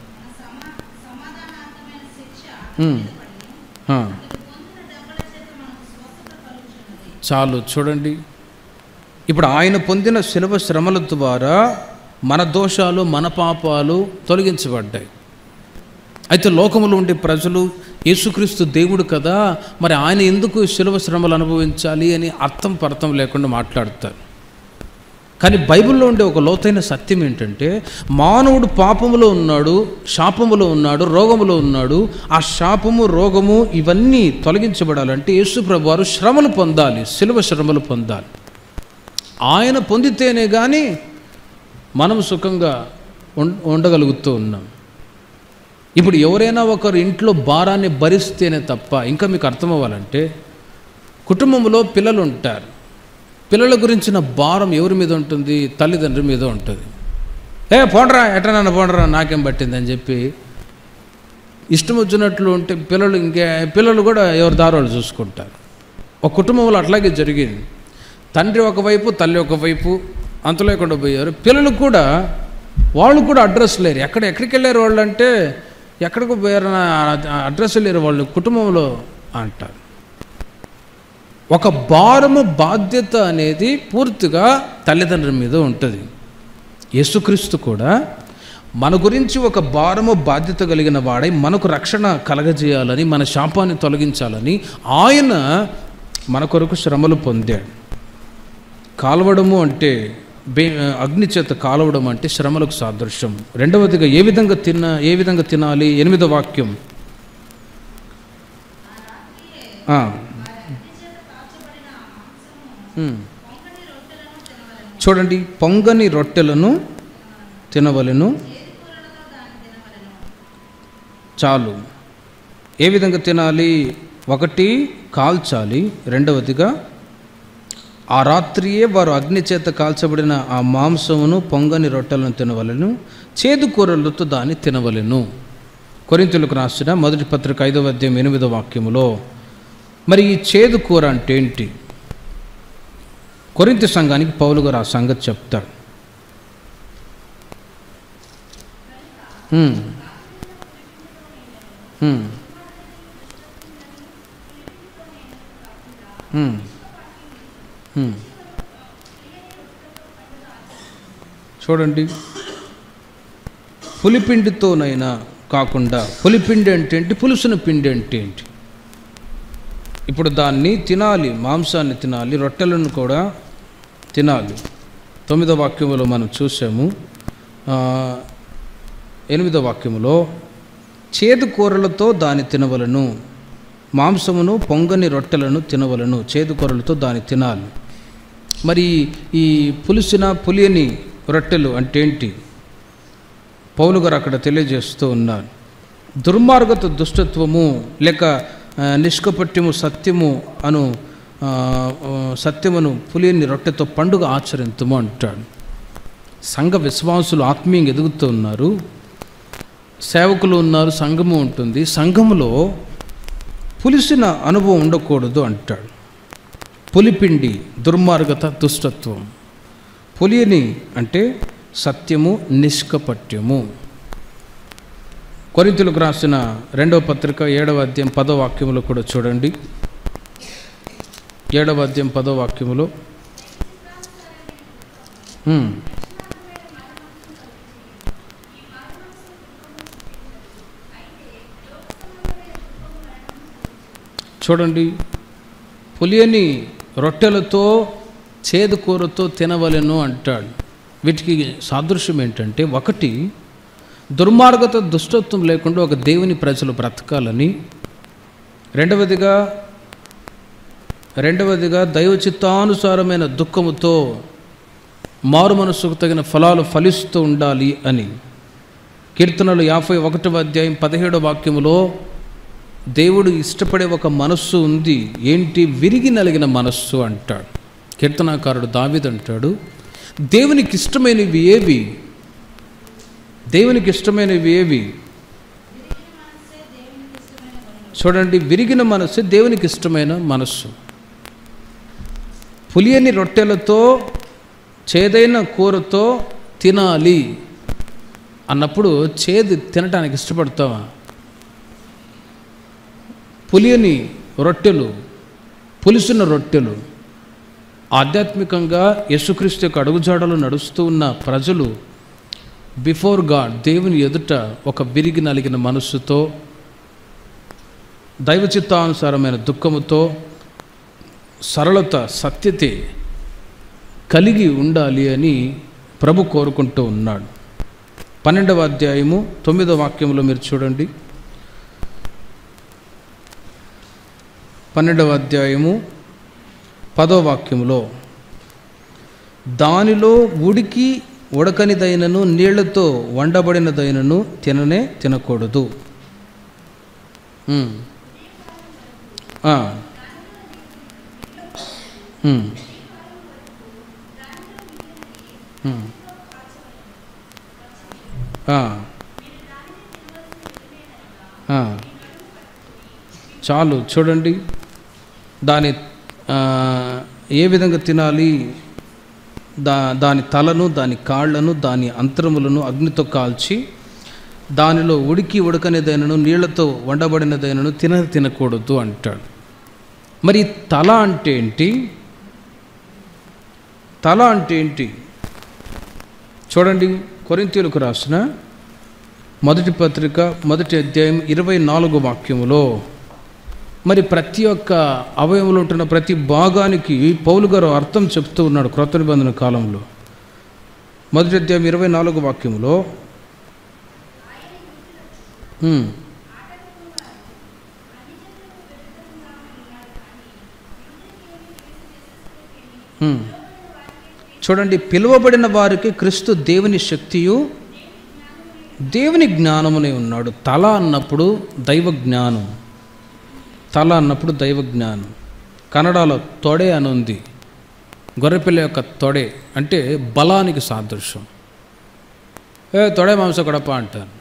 హ్మ్. ఆ. చాలు చూడండి ఇప్పుడు ఆయన పొందిన శిలవ శ్రమల ద్వారా మన దోషాలు మన పాపాలు తొలగించబడ్డాయి అయితే లోకములో ఉండే ప్రజలు యేసుక్రీస్తు దేవుడు కదా మరి ఆయన ఎందుకు శిలువ శ్రమలు అనుభవించాలి అని అర్థం పర్థం లేకుండా మాట్లాడతారు కానీ బైబిల్లో ఉండే ఒక లోతైన సత్యం ఏంటంటే మానవుడు పాపములో ఉన్నాడు శాపములో ఉన్నాడు రోగములో ఉన్నాడు ఆ శాపము రోగము ఇవన్నీ తొలగించబడాలంటే యేసు ప్రభు వారు శ్రమలు పొందాలి శిలువ శ్రమలు పొందాలి ఆయన పొందితేనే కానీ మనం సుఖంగా ఉం- ఉండగలుగుతూ ఉన్నాం ఇప్పుడు ఎవరైనా ఒకరు ఇంట్లో భారాన్ని భరిస్తేనే తప్ప ఇంకా మీకు అర్థం అవ్వాలంటే కుటుంబంలో పిల్లలు ఉంటారు పిల్లల గురించిన భారం ఎవరి మీద ఉంటుంది తల్లిదండ్రుల మీద ఉంటుంది ఏ పోండ్రా ఎటనన్నా పోండ్రా నాకేం పట్టింది అని చెప్పి ఇష్టం వచ్చినట్లు ఉంటే పిల్లలు ఇంకే పిల్లలు కూడా ఎవరి దారాలు చూసుకుంటారు ఒక కుటుంబంలో అట్లాగే జరిగింది తండ్రి ఒకవైపు తల్లి ఒకవైపు అంత లేకుండా పోయారు పిల్లలు కూడా వాళ్ళు కూడా అడ్రస్ లేరు ఎక్కడ ఎక్కడికి వెళ్ళారు వాళ్ళు అంటే ఎక్కడికి పోయారు అడ్రస్ లేరు వాళ్ళు కుటుంబంలో అంటారు ఒక భారము బాధ్యత అనేది పూర్తిగా తల్లిదండ్రుల మీద ఉంటుంది యేసుక్రీస్తు కూడా మన గురించి ఒక భారము బాధ్యత కలిగిన వాడై మనకు రక్షణ కలగజేయాలని మన శాపాన్ని తొలగించాలని ఆయన మన కొరకు శ్రమలు పొందాడు కాలవడము అంటే బే అగ్ని చేత కాలవడం అంటే శ్రమలకు సాదృశ్యం రెండవదిగా ఏ విధంగా తిన్న ఏ విధంగా తినాలి ఎనిమిదో వాక్యం ఆ. ఉమ్. చూడండి పొంగని రొట్టెలను తినవలెను చాలు ఏ విధంగా తినాలి ఒకటి కాల్చాలి రెండవదిగా ఆ రాత్రియే వారు అగ్ని చేత కాల్చబడిన ఆ మాంసమును పొంగని రొట్టెలను తినవలెను చేదు కూరలతో దాన్ని తినవలెను కొరింతలకు రాసిన మొదటి పత్రిక ఐదవ అధ్యాయం ఎనిమిదవ వాక్యములో మరి ఈ చేదు కూర అంటే ఏంటి కొరింత సంఘానికి పౌలు గారు ఆ సంగతి చెప్తాడు హ్మ్. హ్మ్. హ్మ్. హ్మ్. చూడండి పులిపిండితోనైనా కాకుండా పులిపిండి అంటే ఏంటి పులుసున పిండి అంటే ఏంటి ఇప్పుడు దాన్ని తినాలి మాంసాన్ని తినాలి రొట్టెలను కూడా తినాలి తొమ్మిదో వాక్యములో మనం చూసాము ఆ, ఎనిమిదో వాక్యములో చేదు కూరలతో దాని తినవలను మాంసమును పొంగని రొట్టెలను తినవలను చేదు కూరలతో దాన్ని తినాలి మరి ఈ పులిసిన పులియని రొట్టెలు అంటే ఏంటి పౌలు గారు అక్కడ తెలియజేస్తూ ఉన్నారు దుర్మార్గత దుష్టత్వము లేక ఆ, నిష్కపట్యము సత్యము అను ఆ, ఆ, సత్యమును పులియని రొట్టెతో పండుగ ఆచరించము అంటాడు సంఘ విశ్వాసులు ఆత్మీయంగా ఎదుగుతూ ఉన్నారు సేవకులు ఉన్నారు సంఘము ఉంటుంది సంఘములో పులిసిన అనుభవం ఉండకూడదు అంటాడు పులిపిండి దుర్మార్గత దుష్టత్వం పులియని అంటే సత్యము నిష్కపట్యము కొరింతులకు రాసిన రెండవ పత్రిక ఏడవ అధ్యాయం పదో వాక్యములో కూడా చూడండి ఏడవ అధ్యాయం పదో వాక్యములో హ్మ్. చూడండి పులియని రొట్టెలతో చేదు కూరతో తినవలెను అంటాడు వీటికి సాదృశ్యం ఏంటంటే ఒకటి దుర్మార్గత దుష్టత్వం లేకుండా ఒక దేవుని ప్రజలు బ్రతకాలని రెండవదిగా రెండవదిగా దైవ చిత్తానుసారమైన దుఃఖముతో మారు మనసుకు తగిన ఫలాలు ఫలిస్తూ ఉండాలి అని కీర్తనలు యాభై ఒకటవ అధ్యాయం పదిహేడవ వాక్యములో దేవుడు ఇష్టపడే ఒక మనస్సు ఉంది ఏంటి విరిగి నలిగిన మనస్సు అంటాడు కీర్తనాకారుడు దావిద్ అంటాడు దేవునికి ఇష్టమైనవి ఏవి దేవునికి ఇష్టమైనవి ఏవి చూడండి విరిగిన మనస్సు దేవునికి ఇష్టమైన మనస్సు పులియని రొట్టెలతో చేదైన కూరతో తినాలి అన్నప్పుడు చేదు తినటానికి ఇష్టపడతావా పులియని రొట్టెలు పులిసిన రొట్టెలు ఆధ్యాత్మికంగా యేసుక్రీస్తు యొక్క అడుగుజాడలు నడుస్తూ ఉన్న ప్రజలు బిఫోర్ గాడ్ దేవుని ఎదుట ఒక విరిగి నలిగిన మనస్సుతో దైవచిత్తానుసారమైన దుఃఖముతో సరళత సత్యతే కలిగి ఉండాలి అని ప్రభు కోరుకుంటూ ఉన్నాడు పన్నెండవ అధ్యాయము తొమ్మిదవ వాక్యంలో మీరు చూడండి పన్నెండవ అధ్యాయము పదో వాక్యములో దానిలో ఉడికి ఉడకనిదైనను నీళ్లతో వండబడినదైనను తిననే తినకూడదు ఉమ్. ఆ. ఉమ్. ఉమ్. ఆ. ఆ. చాలు చూడండి దాని ఆ, ఏ విధంగా తినాలి దా దాని తలను దాని కాళ్ళను దాని అంతరములను అగ్నితో కాల్చి దానిలో ఉడికి ఉడకనిదైనను నీళ్లతో వండబడినదైనను తిన తినకూడదు అంటాడు మరి తల అంటే ఏంటి తల అంటే ఏంటి చూడండి కొరింతీయులకు రాసిన మొదటి పత్రిక మొదటి అధ్యాయం ఇరవై నాలుగు వాక్యములో మరి ప్రతి ఒక్క అవయవంలో ఉంటున్న ప్రతి భాగానికి పౌలు గారు అర్థం చెప్తూ ఉన్నాడు క్రొత్త నిబంధన కాలంలో మొదటి అధ్యాయం ఇరవై నాలుగు వాక్యములో హ్మ్. హ్మ్. చూడండి పిలువబడిన వారికి క్రీస్తు దేవుని శక్తియు దేవుని జ్ఞానమునే ఉన్నాడు తల అన్నప్పుడు దైవ జ్ఞానం తల అన్నప్పుడు దైవ జ్ఞానం కన్నడలో తొడే అని ఉంది గొర్రెపిల్ల యొక్క తొడే అంటే బలానికి సాదృశ్యం ఏ తొడే మాంస కొడప అంటారు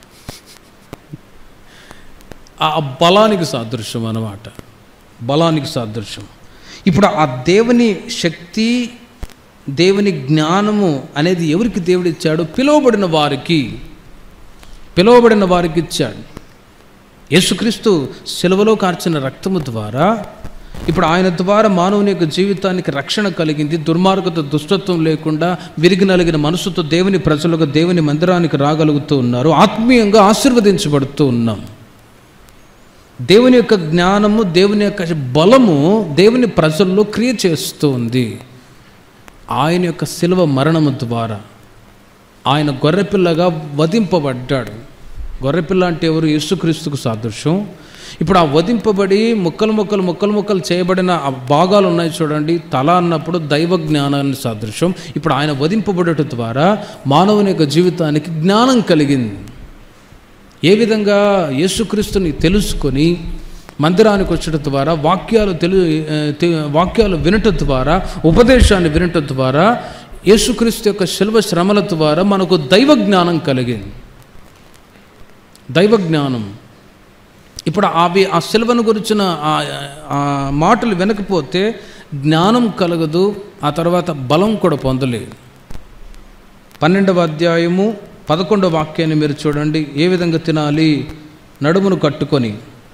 ఆ బలానికి సాదృశ్యం అన్నమాట బలానికి సాదృశ్యం ఇప్పుడు ఆ దేవుని శక్తి దేవుని జ్ఞానము అనేది ఎవరికి దేవుడు ఇచ్చాడు పిలువబడిన వారికి పిలువబడిన వారికి ఇచ్చాడు యేసుక్రీస్తు సెలవులో కార్చిన రక్తము ద్వారా ఇప్పుడు ఆయన ద్వారా మానవుని యొక్క జీవితానికి రక్షణ కలిగింది దుర్మార్గత దుష్టత్వం లేకుండా విరిగి నలిగిన మనసుతో దేవుని ప్రజలుగా దేవుని మందిరానికి రాగలుగుతూ ఉన్నారు ఆత్మీయంగా ఆశీర్వదించబడుతూ ఉన్నాం దేవుని యొక్క జ్ఞానము దేవుని యొక్క బలము దేవుని ప్రజల్లో క్రియ చేస్తూ ఉంది ఆయన యొక్క శిలువ మరణము ద్వారా ఆయన గొర్రెపిల్లగా వధింపబడ్డాడు గొర్రెపిల్ల అంటే ఎవరు యేసుక్రీస్తుకు సాదృశ్యం ఇప్పుడు ఆ వధింపబడి ముక్కలు ముక్కలు ముక్కలు ముక్కలు చేయబడిన ఆ భాగాలు ఉన్నాయి చూడండి తల అన్నప్పుడు దైవ జ్ఞానాన్ని సాదృశ్యం ఇప్పుడు ఆయన వధింపబడట ద్వారా మానవుని యొక్క జీవితానికి జ్ఞానం కలిగింది ఏ విధంగా యేసుక్రీస్తుని తెలుసుకొని మందిరానికి వచ్చడం ద్వారా వాక్యాలు తెలు ఆ, తె- వాక్యాలు వినటం ద్వారా ఉపదేశాన్ని వినటం ద్వారా యేసుక్రీస్తు యొక్క శిల్వ శ్రమల ద్వారా మనకు దైవ జ్ఞానం కలిగింది దైవ జ్ఞానం ఇప్పుడు అవి ఆ శిల్వను గురించిన ఆ- ఆ మాటలు వినకపోతే జ్ఞానం కలగదు ఆ తర్వాత బలం కూడా పొందలేదు పన్నెండవ అధ్యాయము పదకొండవ వాక్యాన్ని మీరు చూడండి ఏ విధంగా తినాలి నడుమును కట్టుకొని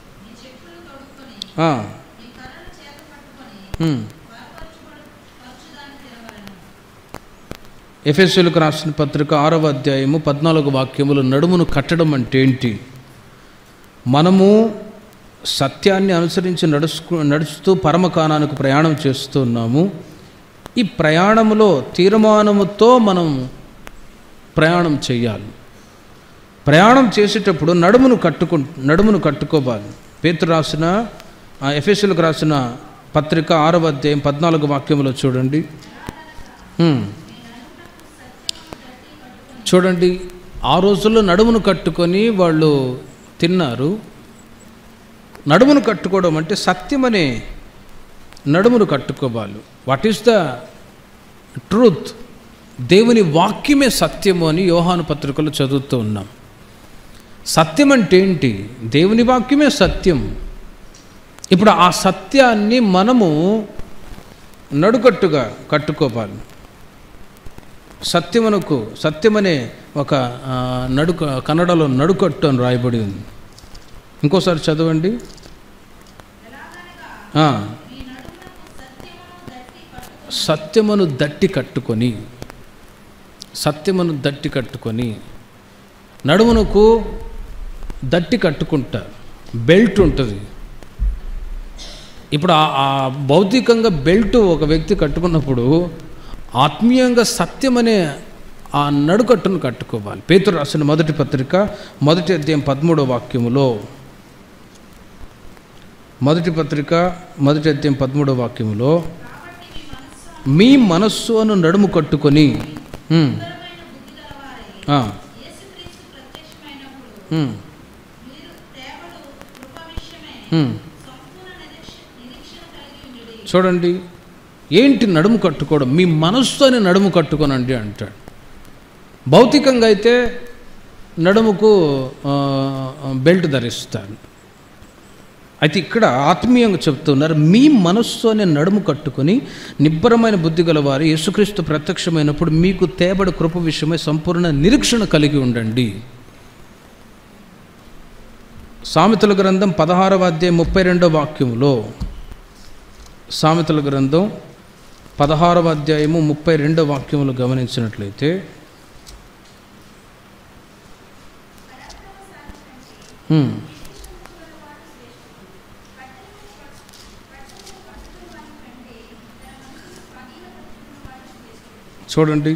ఆ. ఉమ్. ఎఫెస్యులకు రాసిన పత్రిక ఆరవ అధ్యాయము పద్నాలుగు వాక్యములు నడుమును కట్టడం అంటే ఏంటి మనము సత్యాన్ని అనుసరించి నడుచుకు నడుస్తూ పరమకాణానికి ప్రయాణం చేస్తున్నాము ఈ ప్రయాణములో తీర్మానముతో మనం ప్రయాణం చేయాలి ప్రయాణం చేసేటప్పుడు నడుమును కట్టుకు నడుమును కట్టుకోవాలి పేతురు రాసిన ఆ ఎఫ్ఎస్ఎల్కి రాసిన పత్రిక ఆరవ అధ్యాయం పద్నాలుగు వాక్యములో చూడండి హ్మ్. చూడండి ఆ రోజుల్లో నడుమును కట్టుకొని వాళ్ళు తిన్నారు నడుమును కట్టుకోవడం అంటే సత్యమనే నడుమును కట్టుకోవాలి వాట్ ఈస్ ద ట్రూత్ దేవుని వాక్యమే సత్యము అని యోహాను పత్రికలో చదువుతూ ఉన్నాం సత్యం అంటే ఏంటి దేవుని వాక్యమే సత్యం ఇప్పుడు ఆ సత్యాన్ని మనము నడుకట్టుగా కట్టుకోవాలి సత్యమునకు సత్యమనే ఒక ఆ, నడుక కన్నడలో నడుకట్టు అని రాయబడి ఉంది ఇంకోసారి చదవండి ఆ. సత్యమును దట్టి కట్టుకొని సత్యమును దట్టి కట్టుకొని నడుమునకు దట్టి కట్టుకుంటారు బెల్ట్ ఉంటుంది ఇప్పుడు ఆ- ఆ భౌతికంగా బెల్ట్ ఒక వ్యక్తి కట్టుకున్నప్పుడు ఆత్మీయంగా సత్యం అనే ఆ నడుకట్టును కట్టుకోవాలి పేతురు రాసిన మొదటి పత్రిక మొదటి అధ్యాయం పదమూడవ వాక్యములో మొదటి పత్రిక మొదటి అధ్యాయం పదమూడవ వాక్యములో మీ మనస్సు అను నడుము కట్టుకొని ఉమ్, ఆ, ఉమ్, ఉమ్. చూడండి ఏంటి నడుము కట్టుకోవడం మీ మనస్సుని నడుము కట్టుకోనండి అంటాడు భౌతికంగా అయితే నడుముకు ఆ, బెల్ట్ ధరిస్తారు అయితే ఇక్కడ ఆత్మీయంగా చెప్తున్నారు మీ మనస్సు అనే నడుము కట్టుకొని నిబ్బరమైన బుద్ధి గలవారు యేసుక్రీస్తు ప్రత్యక్షమైనప్పుడు మీకు తేబడి కృప విషయమై సంపూర్ణ నిరీక్షణ కలిగి ఉండండి సామెతల గ్రంథం పదహారవ అధ్యాయం ముప్పై రెండవ వాక్యములో సామెతల గ్రంథం పదహారవ అధ్యాయము ముప్పై రెండవ వాక్యములు గమనించినట్లయితే హ్మ్. చూడండి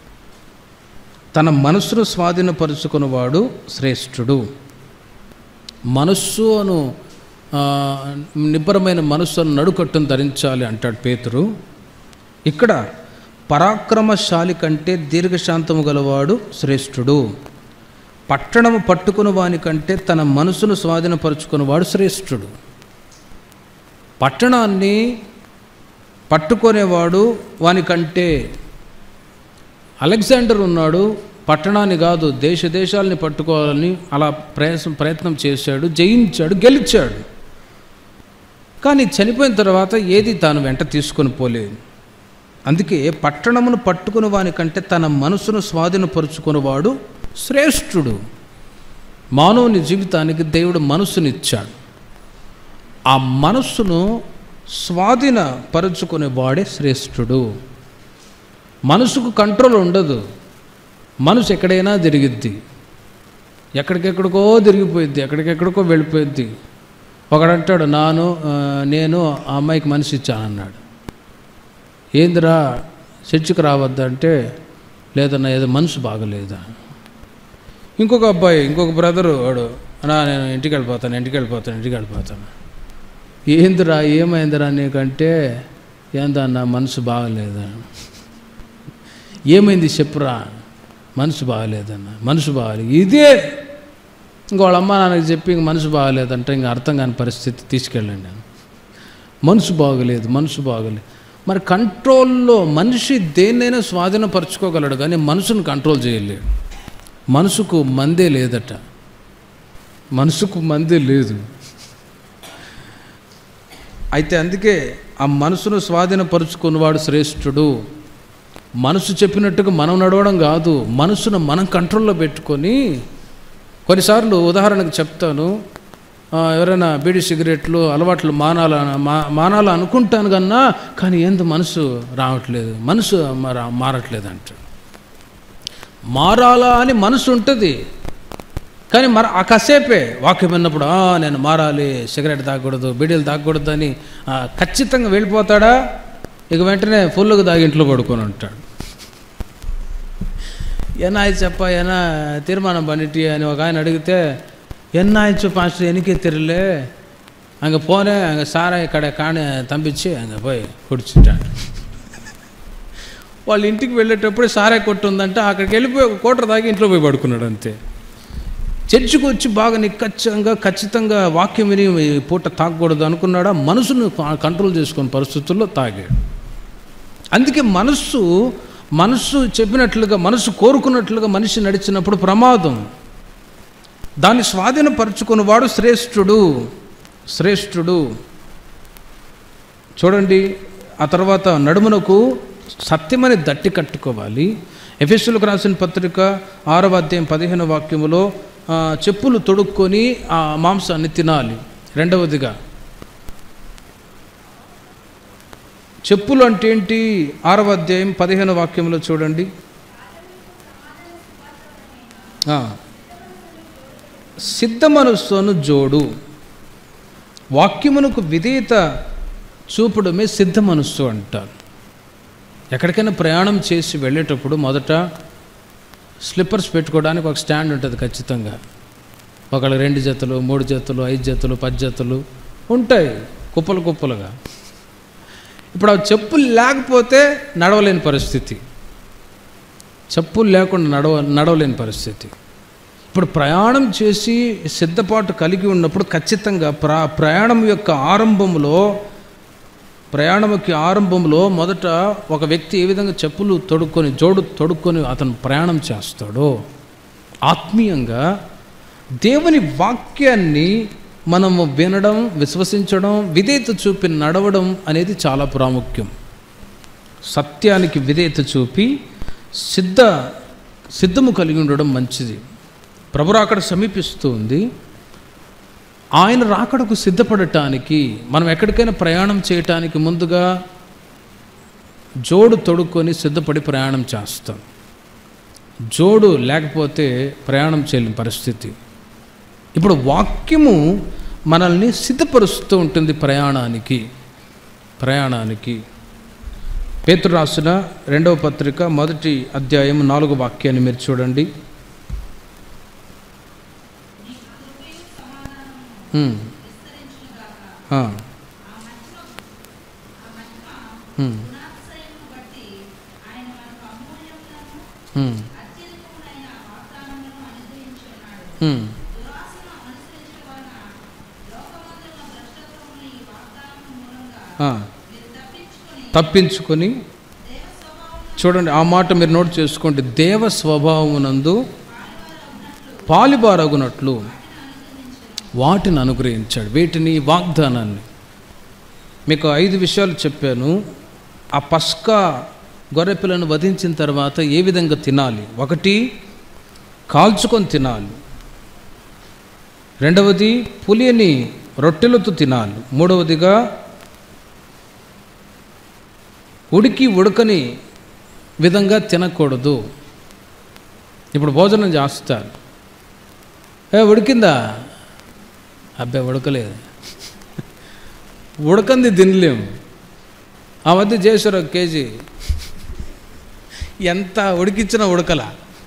తన మనస్సును స్వాధీనపరుచుకున్నవాడు శ్రేష్ఠుడు మనస్సు అను ఆ, నిబ్బరమైన మనస్సు అను నడుకట్టును ధరించాలి అంటాడు పేతురు ఇక్కడ పరాక్రమశాలి కంటే దీర్ఘశాంతము గలవాడు శ్రేష్ఠుడు పట్టణము పట్టుకుని వాని కంటే తన మనసును స్వాధీనపరుచుకున్నవాడు శ్రేష్ఠుడు పట్టణాన్ని పట్టుకునేవాడు వానికంటే అలెగ్జాండర్ ఉన్నాడు పట్టణాన్ని కాదు దేశ దేశాలని పట్టుకోవాలని అలా ప్రయాసం ప్రయత్నం చేశాడు జయించాడు గెలిచాడు కానీ చనిపోయిన తర్వాత ఏది తాను వెంట తీసుకొని పోలేదు అందుకే పట్టణమును పట్టుకుని వానికంటే తన మనసును స్వాధీనపరుచుకునేవాడు శ్రేష్ఠుడు మానవుని జీవితానికి దేవుడు మనసునిచ్చాడు ఆ మనస్సును స్వాధీనపరుచుకునేవాడే శ్రేష్ఠుడు మనసుకు కంట్రోల్ ఉండదు మనసు ఎక్కడైనా తిరిగిద్ది ఎక్కడికెక్కడికో తిరిగిపోయిద్ది ఎక్కడికెక్కడికో వెళ్ళిపోయిద్ది ఒకడంటాడు నాను ఆ, నేను ఆ అమ్మాయికి మనసు ఇచ్చానన్నాడు ఏందిరా చర్చికి రావద్దంటే లేదన్నా ఏదో మనసు బాగలేదా ఇంకొక అబ్బాయి ఇంకొక బ్రదరు వాడు అన్నా నేను ఇంటికి వెళ్ళిపోతాను ఇంటికి వెళ్ళిపోతాను ఇంటికి వెళ్ళిపోతాను ఏందిరా ఏమైందిరా నీకంటే ఏందన్నా మనసు బాగలేదా ఏమైంది చెప్పురా మనసు బాగలేదన్న మనసు బాగలేదు ఇదే ఇంక వాళ్ళ అమ్మ నాన్నకి చెప్పి ఇంక మనసు బాగలేదంటే ఇంక అర్థం కాని పరిస్థితి తీసుకెళ్ళండి నేను మనసు బాగలేదు మనసు బాగలేదు మరి కంట్రోల్లో మనిషి దేన్నైనా స్వాధీనపరచుకోగలడు కానీ మనసును కంట్రోల్ చేయలేడు మనసుకు మందే లేదట మనసుకు మందే లేదు అయితే అందుకే ఆ మనసును స్వాధీనపరుచుకున్నవాడు శ్రేష్ఠుడు మనసు చెప్పినట్టుగా మనం నడవడం కాదు మనసును మనం కంట్రోల్లో పెట్టుకొని కొన్నిసార్లు ఉదాహరణకు చెప్తాను ఆ, ఎవరైనా బీడి సిగరెట్లు అలవాట్లు మానాల మా మానాల అనుకుంటాను కన్నా కానీ ఏంది మనసు రావట్లేదు మనసు మార మారట్లేదు అంట మారాలా అని మనసు ఉంటుంది కానీ మరి ఆ కాసేపే వాక్యం విన్నప్పుడు "ఆ, నేను మారాలి సిగరెట్ తాగకూడదు బీడీలు తాగకూడదు అని ఆ, ఖచ్చితంగా వెళ్ళిపోతాడా ఇక వెంటనే ఫుల్గా తాగి ఇంట్లో పడుకొని ఉంటాడు ఎన్నాయచ్చు చెప్ప ఏనా తీర్మానం பண்ணிட்டு అని ఒక ఆయన అడిగితే ఎన్నాయచ్చు పాస్టర్ ఎనికే తెరలే அங்கே போனேன் அங்கே சாரை கடை காண தம்பிச்சு அங்கே போய் కుడిచిட்டாడు వాళ్ళ ఇంటికి వెళ్ళేటప్పుడు సారాయి కొట్టు ఉందంటే అక్కడికి వెళ్ళిపోయి ఒక కోటర్ తాగి ఇంట్లో పోయి పడుకున్నాడు అంతే చర్చికి వచ్చి బాగా నిక్కచ్చంగా ఖచ్చితంగా వాక్యం విని ఈ పూట తాగకూడదు అనుకున్నాడా మనసును కంట్రోల్ చేసుకున్న పరిస్థితుల్లో తాగాడు అందుకే మనస్సు మనస్సు చెప్పినట్లుగా మనసు కోరుకున్నట్లుగా మనిషి నడిచినప్పుడు ప్రమాదం దాన్ని స్వాధీనపరుచుకున్నవాడు శ్రేష్ఠుడు శ్రేష్ఠుడు చూడండి ఆ తర్వాత నడుమునకు సత్యమని దట్టి కట్టుకోవాలి ఎఫెస్సులకు రాసిన పత్రిక ఆరవ అధ్యాయం పదిహేను వాక్యములో ఆ, చెప్పులు తొడుక్కొని ఆ మాంసాన్ని తినాలి రెండవదిగా చెప్పులు అంటే ఏంటి ఆరవ అధ్యాయం పదిహేను వాక్యంలో చూడండి ఆ. సిద్ధ మనస్సును జోడు వాక్యమునకు విధేయత చూపడమే సిద్ధ మనస్సు అంటారు ఎక్కడికైనా ప్రయాణం చేసి వెళ్ళేటప్పుడు మొదట స్లిప్పర్స్ పెట్టుకోవడానికి ఒక స్టాండ్ ఉంటుంది ఖచ్చితంగా ఒకళ్ళు రెండు జతలు మూడు జతలు ఐదు జతలు పది జతలు ఉంటాయి కుప్పలు కుప్పలుగా ఇప్పుడు ఆ చెప్పులు లేకపోతే నడవలేని పరిస్థితి చెప్పులు లేకుండా నడవ నడవలేని పరిస్థితి ఇప్పుడు ప్రయాణం చేసి సిద్ధపాటు కలిగి ఉన్నప్పుడు ఖచ్చితంగా ప్ర ప్రయాణం యొక్క ఆరంభంలో ప్రయాణంకి ఆరంభంలో మొదట ఒక వ్యక్తి ఏ విధంగా చెప్పులు తొడుక్కొని జోడు తొడుక్కొని అతను ప్రయాణం చేస్తాడో ఆత్మీయంగా దేవుని వాక్యాన్ని మనము వినడం విశ్వసించడం విధేయత చూపి నడవడం అనేది చాలా ప్రాముఖ్యం సత్యానికి విధేయత చూపి సిద్ధ సిద్ధము కలిగి ఉండడం మంచిది ప్రభు రాకడ సమీపిస్తుంది ఆయన రాకడకు సిద్ధపడటానికి మనం ఎక్కడికైనా ప్రయాణం చేయటానికి ముందుగా జోడు తొడుక్కొని సిద్ధపడి ప్రయాణం చేస్తాం జోడు లేకపోతే ప్రయాణం చేయలేని పరిస్థితి ఇప్పుడు వాక్యము మనల్ని సిద్ధపరుస్తూ ఉంటుంది ప్రయాణానికి ప్రయాణానికి పేతురు రాసిన రెండవ పత్రిక మొదటి అధ్యాయం నాలుగో వాక్యాన్ని మీరు చూడండి ఉమ్. ఆ. ఉమ్. ఉమ్. ఉమ్. ఆ. తప్పించుకొని చూడండి ఆ మాట మీరు నోట్ చేసుకోండి దేవ స్వభావమునందు పాలిబారగునట్లు వాటిని అనుగ్రహించాడు వీటిని వాగ్దానాన్ని మీకు ఐదు విషయాలు చెప్పాను ఆ పస్కా గొర్రెపిల్లను వధించిన తర్వాత ఏ విధంగా తినాలి ఒకటి కాల్చుకొని తినాలి రెండవది పులిని రొట్టెలతో తినాలి మూడవదిగా ఉడికి ఉడకని విధంగా తినకూడదు ఇప్పుడు భోజనం చేస్తారు ఏ ఉడికిందా అబ్బాయి ఉడకలేదు ఉడకంది తినలేము ఆ మధ్య చేశారు ఒక కేజీ ఎంత ఉడికిచ్చినా ఉడకల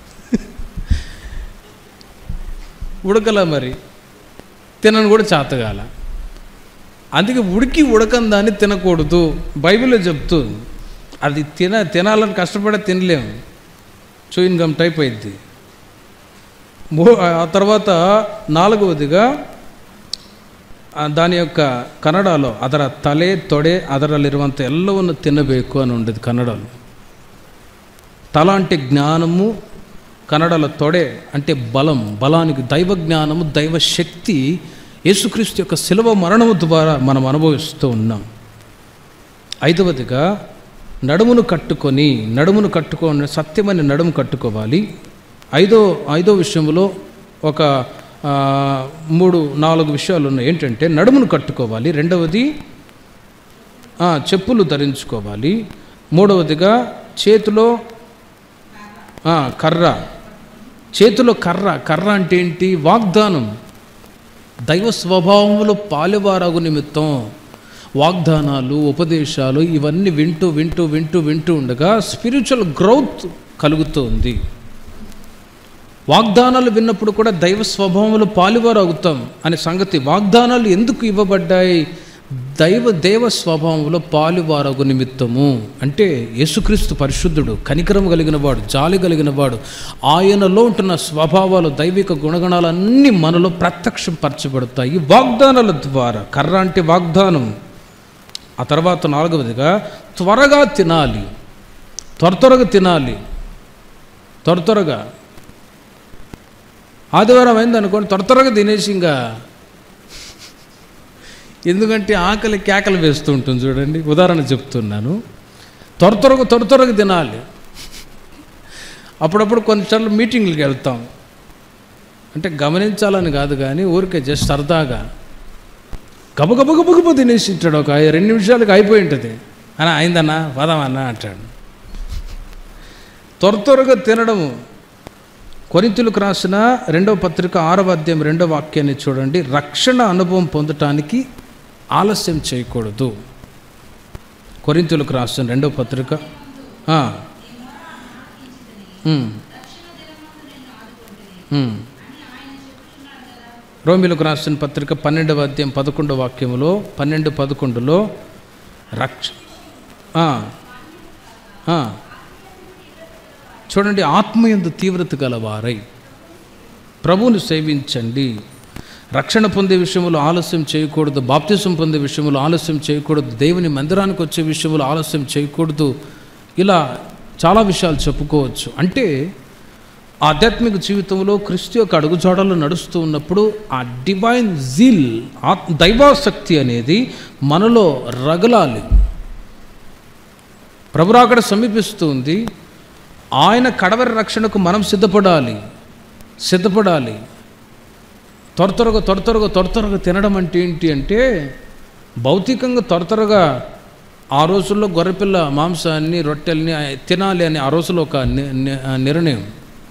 ఉడకల మరి తినను కూడా చేతగాల అందుకే ఉడికి ఉడకని దాన్ని తినకూడదు బైబిల్లో చెప్తుంది అది తిన తినాలని కష్టపడే తినలేము చూయిన్ గమ్ టైప్ అయింది మూ ఆ తర్వాత నాలుగవదిగా ಆ, దాని యొక్క ಕನ್ನಡలో ಅದರ ತಲೆ ತೊಡೆ ಅದರಲ್ಲಿರುವಂಥ ಎಲ್ಲವನ್ನು ತಿನ್ನಬೇಕು అని ఉండేది కన్నడలో తల అంటే జ్ఞానము కన్నడలో తొడే అంటే బలం బలానికి దైవ జ్ఞానము దైవ శక్తి యేసుక్రీస్తు యొక్క శిలువ మరణము ద్వారా మనం అనుభవిస్తూ ఉన్నాం ఐదవదిగా నడుమును కట్టుకొని నడుమును కట్టుకొని సత్యమైన నడుము కట్టుకోవాలి ఐదో ఐదో విషయంలో ఒక ఆ, మూడు నాలుగు విషయాలు ఉన్నాయి ఏంటంటే నడుమును కట్టుకోవాలి రెండవది ఆ, చెప్పులు ధరించుకోవాలి మూడవదిగా చేతిలో ఆ, కర్ర చేతిలో కర్ర కర్ర అంటే ఏంటి వాగ్దానం దైవ స్వభావములో పాలువారగు నిమిత్తం వాగ్దానాలు ఉపదేశాలు ఇవన్నీ వింటూ వింటూ వింటూ వింటూ ఉండగా స్పిరిచువల్ గ్రోత్ కలుగుతుంది వాగ్దానాలు విన్నప్పుడు కూడా దైవ స్వభావంలో పాలువారు అవుతాం అనే సంగతి వాగ్దానాలు ఎందుకు ఇవ్వబడ్డాయి దైవ దేవ స్వభావంలో పాలువారగు నిమిత్తము అంటే యేసుక్రీస్తు పరిశుద్ధుడు కనికరం కలిగిన వాడు జాలి కలిగిన వాడు ఆయనలో ఉంటున్న స్వభావాలు దైవిక గుణగణాలన్నీ మనలో ప్రత్యక్షం పరచబడతాయి వాగ్దానాల ద్వారా కర్ర అంటే వాగ్దానం ఆ తర్వాత నాలుగవదిగా త్వరగా తినాలి త్వర త్వరగా తినాలి త్వర త్వరగా ఆదివారం అయింది అనుకోండి త్వర త్వరగా తినేసి ఇంకా ఎందుకంటే ఆకలి కేకలు వేస్తూ ఉంటుంది చూడండి ఉదాహరణ చెప్తున్నాను త్వర త్వరగా త్వర త్వరగా తినాలి అప్పుడప్పుడు కొన్నిసార్లు మీటింగ్లకు వెళ్తాం అంటే గమనించాలని కాదు కానీ ఊరికే జస్ట్ సరదాగా గబగబ గబగబ తినేసి ఉంటాడు ఒక రెండు నిమిషాలకు అయిపోయి ఉంటుంది అని అయిందన్నా పదమన్నా అంటాడు త్వర త్వరగా తినడము కొరింతులకు రాసిన రెండవ పత్రిక ఆరవ అధ్యాయం రెండవ వాక్యాన్ని చూడండి రక్షణ అనుభవం పొందటానికి ఆలస్యం చేయకూడదు కొరింతులకు రాసిన రెండవ పత్రిక ఆ. ఉమ్. ఉమ్. రోమిలకు రాసిన పత్రిక పన్నెండవ అధ్యాయం పదకొండవ వాక్యములో పన్నెండు పదకొండులో రక్ష ఆ. ఆ. చూడండి ఆత్మయందు తీవ్రత గలవారై ప్రభువుని సేవించండి రక్షణ పొందే విషయంలో ఆలస్యం చేయకూడదు బాప్తిసం పొందే విషయంలో ఆలస్యం చేయకూడదు దేవుని మందిరానికి వచ్చే విషయంలో ఆలస్యం చేయకూడదు ఇలా చాలా విషయాలు చెప్పుకోవచ్చు అంటే ఆధ్యాత్మిక జీవితంలో క్రీస్తు యొక్క అడుగుజాడల్లో నడుస్తూ ఉన్నప్పుడు ఆ డివైన్ జీల్ ఆత్ దైవాసక్తి అనేది మనలో రగలాలి ప్రభురాకడ సమీపిస్తుంది ఆయన కడవరి రక్షణకు మనం సిద్ధపడాలి సిద్ధపడాలి త్వర త్వరగా త్వర త్వరగా త్వర త్వరగా తినడం అంటే ఏంటి అంటే భౌతికంగా త్వర త్వరగా ఆ రోజుల్లో గొర్రెపిల్ల మాంసాన్ని రొట్టెల్ని తినాలి అని ఆ రోజుల్లో ఒక ని- ని- నిర్ణయం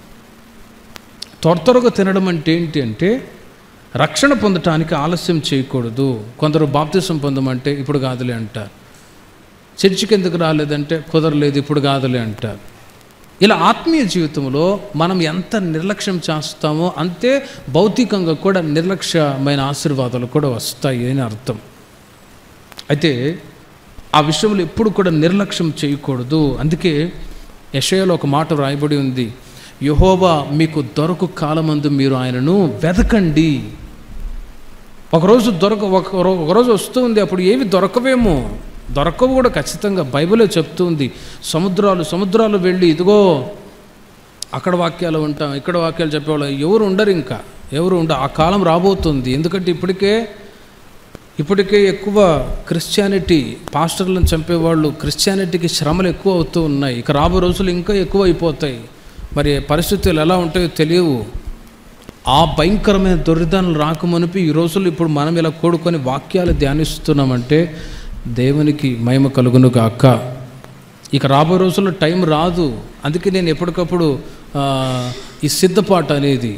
త్వర త్వరగా తినడం అంటే ఏంటి అంటే రక్షణ పొందటానికి ఆలస్యం చేయకూడదు కొందరు బాప్తిసం పొందమంటే ఇప్పుడు కాదులే అంటారు చర్చికి ఎందుకు రాలేదంటే కుదరలేదు ఇప్పుడు కాదులే అంటారు ఇలా ఆత్మీయ జీవితంలో మనం ఎంత నిర్లక్ష్యం చేస్తామో అంతే భౌతికంగా కూడా నిర్లక్ష్యమైన ఆశీర్వాదాలు కూడా వస్తాయి అని అర్థం అయితే ఆ విషయంలో ఎప్పుడు కూడా నిర్లక్ష్యం చేయకూడదు అందుకే యషయలో ఒక మాట రాయబడి ఉంది యహోవా మీకు దొరకు కాలమందు మీరు ఆయనను వెతకండి ఒకరోజు దొరక ఒక రో- ఒకరోజు వస్తూ ఉంది అప్పుడు ఏవి దొరకవేమో దొరకవు కూడా ఖచ్చితంగా బైబిలే చెప్తూ ఉంది సముద్రాలు సముద్రాలు వెళ్ళి ఇదిగో అక్కడ వాక్యాలు ఉంటాం ఇక్కడ వాక్యాలు చెప్పేవాళ్ళు ఎవరు ఉండరు ఇంకా ఎవరు ఉండ ఆ కాలం రాబోతుంది ఎందుకంటే ఇప్పటికే ఇప్పటికే ఎక్కువ క్రిస్టియానిటీ పాస్టర్లను చంపేవాళ్ళు క్రిస్టియానిటీకి శ్రమలు ఎక్కువ అవుతూ ఉన్నాయి ఇక రాబో రోజులు ఇంకా ఎక్కువ అయిపోతాయి మరి పరిస్థితులు ఎలా ఉంటాయో తెలియవు ఆ భయంకరమైన దుర్విధానాలు రాకమునిపి ఈ రోజుల్లో ఇప్పుడు మనం ఇలా కూడుకొని వాక్యాలు ధ్యానిస్తున్నామంటే దేవునికి మహిమ కలుగును గాక ఇక రాబోయే రోజుల్లో టైం రాదు అందుకే నేను ఎప్పటికప్పుడు ఆ, ఈ సిద్ధపాటు అనేది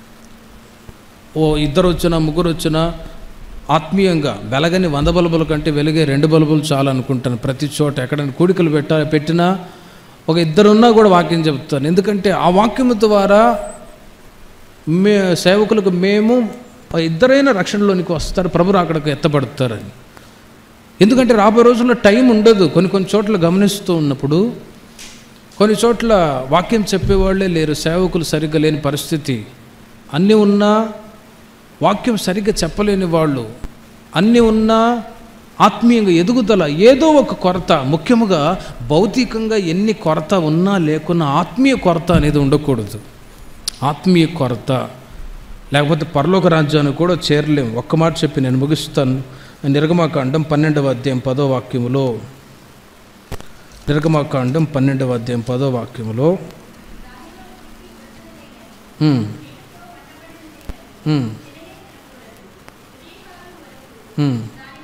ఓ ఇద్దరు వచ్చినా ముగ్గురు వచ్చినా ఆత్మీయంగా వెలగని వంద బల్బుల కంటే వెలిగే రెండు బల్బులు చాలు అనుకుంటాను ప్రతి చోట ఎక్కడైనా కూడికలు పెట్టా పెట్టినా ఒక ఇద్దరున్నా కూడా వాక్యం చెప్తాను ఎందుకంటే ఆ వాక్యం ద్వారా మే సేవకులకు మేము ఆ ఇద్దరైన రక్షణలోనికి వస్తారు ప్రభు అక్కడికి ఎత్తపడతారని ఎందుకంటే రాబోయే రోజుల్లో టైం ఉండదు కొన్ని కొన్ని చోట్ల గమనిస్తూ ఉన్నప్పుడు కొన్ని చోట్ల వాక్యం చెప్పేవాళ్ళే లేరు సేవకులు సరిగ్గా లేని పరిస్థితి అన్నీ ఉన్నా వాక్యం సరిగ్గా చెప్పలేని వాళ్ళు అన్నీ ఉన్నా ఆత్మీయంగా ఎదుగుదల ఏదో ఒక కొరత ముఖ్యముగా భౌతికంగా ఎన్ని కొరత ఉన్నా లేకున్నా ఆత్మీయ కొరత అనేది ఉండకూడదు ఆత్మీయ కొరత లేకపోతే పరలోక రాజ్యాన్ని కూడా చేరలేము ఒక్క మాట చెప్పి నేను ముగిస్తాను నిర్గమాకాండం పన్నెండవ అధ్యాయం పదో వాక్యములో నిర్గమాకాండం పన్నెండవ అధ్యాయం పదో వాక్యములో ఉమ్, ఉమ్, ఉమ్.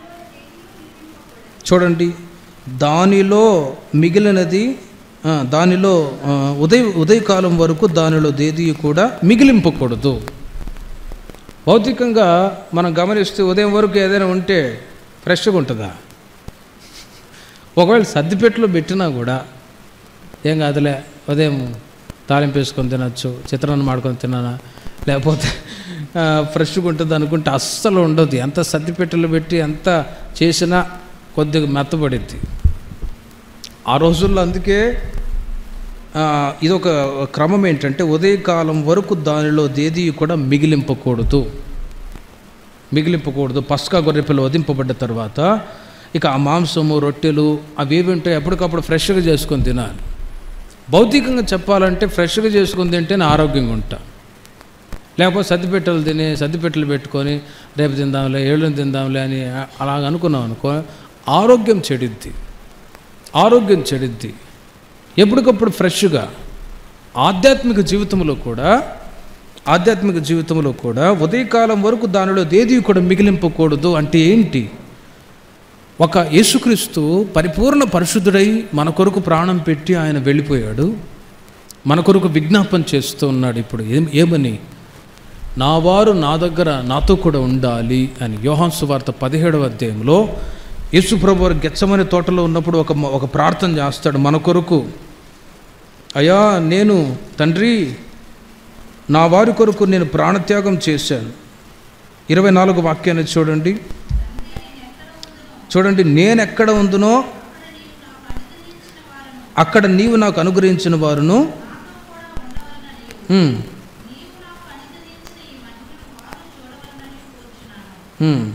చూడండి దానిలో మిగిలినది ఆ, దానిలో ఆ, ఉదయ ఉదయకాలం వరకు దానిలో దేది కూడా మిగిలింపకూడదు భౌతికంగా మనం గమనిస్తే ఉదయం వరకు ఏదైనా ఉంటే ఫ్రెష్గా ఉంటుందా ఒకవేళ సర్దిపెట్టులో పెట్టినా కూడా ఏం కాదులే ఉదయం తాలింపు వేసుకొని తినచ్చు చిత్రాన్ని మాడుకొని తినానా లేకపోతే ఆ, ఫ్రెష్గా ఉంటుంది అనుకుంటే అస్సలు ఉండదు ఎంత సర్దిపెట్టెలు పెట్టి ఎంత చేసినా కొద్దిగా మెత్తబడిద్ది ఆ రోజుల్లో అందుకే ఆ, ఇదొక క్రమం ఏంటంటే ఉదయకాలం వరకు దానిలో దేదీ కూడా మిగిలింపకూడదు మిగిలింపకూడదు పస్కా గొర్రెపిల్ల వధింపబడ్డ తర్వాత ఇక ఆ మాంసము రొట్టెలు అవి ఏవి ఉంటాయి ఎప్పటికప్పుడు ఫ్రెష్గా చేసుకొని తినాలి భౌతికంగా చెప్పాలంటే ఫ్రెష్గా చేసుకొని తింటేనే ఆరోగ్యంగా ఉంటా లేకపోతే సర్దిపెట్టెలు తిని సర్దిపెట్టెలు పెట్టుకొని రేపు తిందాంలే ఏళ్ళని తిందాంలే అని అలాగ అనుకున్నాం అనుకో ఆరోగ్యం చెడిద్ది ఆరోగ్యం చెడిద్ది ఎప్పటికప్పుడు ఫ్రెష్గా ఆధ్యాత్మిక జీవితంలో కూడా ఆధ్యాత్మిక జీవితంలో కూడా ఉదయకాలం వరకు దానిలో దేది కూడా మిగిలింపకూడదు అంటే ఏంటి ఒక యేసుక్రీస్తు పరిపూర్ణ పరిశుద్ధుడై మన కొరకు ప్రాణం పెట్టి ఆయన వెళ్ళిపోయాడు మన కొరకు విజ్ఞాపన చేస్తూ ఉన్నాడు ఇప్పుడు ఏం ఏమని నా వారు నా దగ్గర నాతో కూడా ఉండాలి అని యోహాన్ సువార్త పదిహేడవ అధ్యాయంలో యేసుప్రభు వారు గెచ్చమని తోటలో ఉన్నప్పుడు ఒక ఒక ప్రార్థన చేస్తాడు మన కొరకు అయ్యా నేను తండ్రి నా వారి కొరకు నేను ప్రాణత్యాగం చేశాను ఇరవై నాలుగు వాక్యాన్ని చూడండి చూడండి నేను ఎక్కడ ఉందునో అక్కడ నీవు నాకు అనుగ్రహించిన వారును ఉమ్, ఉమ్,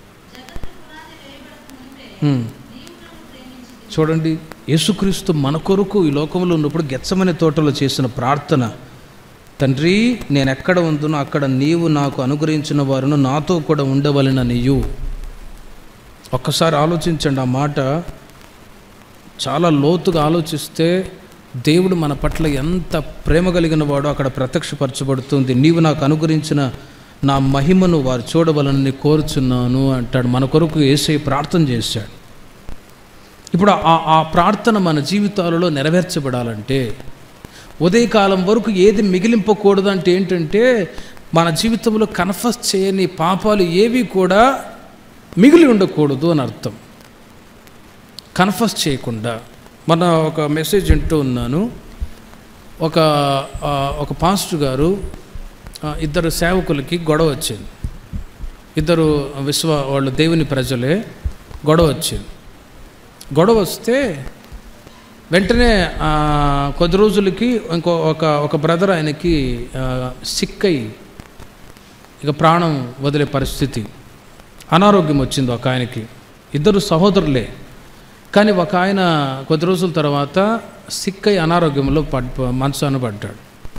ఉమ్. చూడండి యేసుక్రీస్తు మన కొరకు ఈ లోకంలో ఉన్నప్పుడు గెచ్చమనే తోటలో చేసిన ప్రార్థన తండ్రి నేను ఎక్కడ ఉందునో అక్కడ నీవు నాకు అనుగ్రహించిన వారును నాతో కూడా ఉండవలెననియు ఒక్కసారి ఆలోచించండి ఆ మాట చాలా లోతుగా ఆలోచిస్తే దేవుడు మన పట్ల ఎంత ప్రేమ కలిగిన వాడో అక్కడ ప్రత్యక్షపరచబడుతుంది నీవు నాకు అనుగ్రహించిన నా మహిమను వారు చూడవలనని కోరుచున్నాను అంటాడు మన కొరకు ఏసై ప్రార్థన చేశాడు ఇప్పుడు ఆ ఆ ప్రార్థన మన జీవితాలలో నెరవేర్చబడాలంటే ఉదయకాలం వరకు ఏది మిగిలింపకూడదు అంటే ఏంటంటే మన జీవితంలో కన్ఫస్ చేయని పాపాలు ఏవి కూడా మిగిలి ఉండకూడదు అని అర్థం కన్ఫస్ చేయకుండా మన ఒక మెసేజ్ వింటూ ఉన్నాను ఒక ఆ, ఒక పాస్టర్ గారు ఆ, ఇద్దరు సేవకులకి గొడవ వచ్చింది ఇద్దరు విశ్వ వాళ్ళు దేవుని ప్రజలే గొడవ వచ్చింది గొడవ వస్తే వెంటనే ఆ, కొద్ది రోజులకి ఇంకో ఒక ఒక బ్రదర్ ఆయనకి ఆ, సిక్ అయ్యి ఇక ప్రాణం వదిలే పరిస్థితి అనారోగ్యం వచ్చింది ఒక ఆయనకి ఇద్దరు సహోదరులే కానీ ఒక ఆయన కొద్ది రోజుల తర్వాత సిక్ అయి అనారోగ్యంలో పడ్ మనసాన పడ్డాడు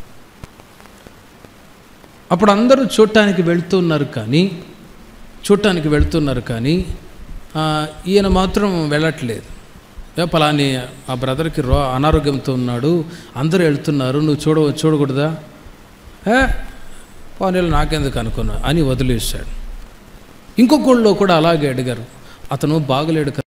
అప్పుడు అందరూ చూడటానికి వెళ్తున్నారు కానీ చూడటానికి వెళ్తున్నారు కానీ ఆ, ఈయన మాత్రం వెళ్ళట్లేదు ఏ పలాని ఆ బ్రదర్కి రో అనారోగ్యంతో ఉన్నాడు అందరూ వెళ్తున్నారు నువ్వు చూడ చూడకూడదా ఏ పోనీళ్ళు నాకెందుకు అనుకున్నా అని వదిలేశాడు ఇంకొకళ్ళు కూడా అలాగే అడిగారు అతను బాగలేడు కదా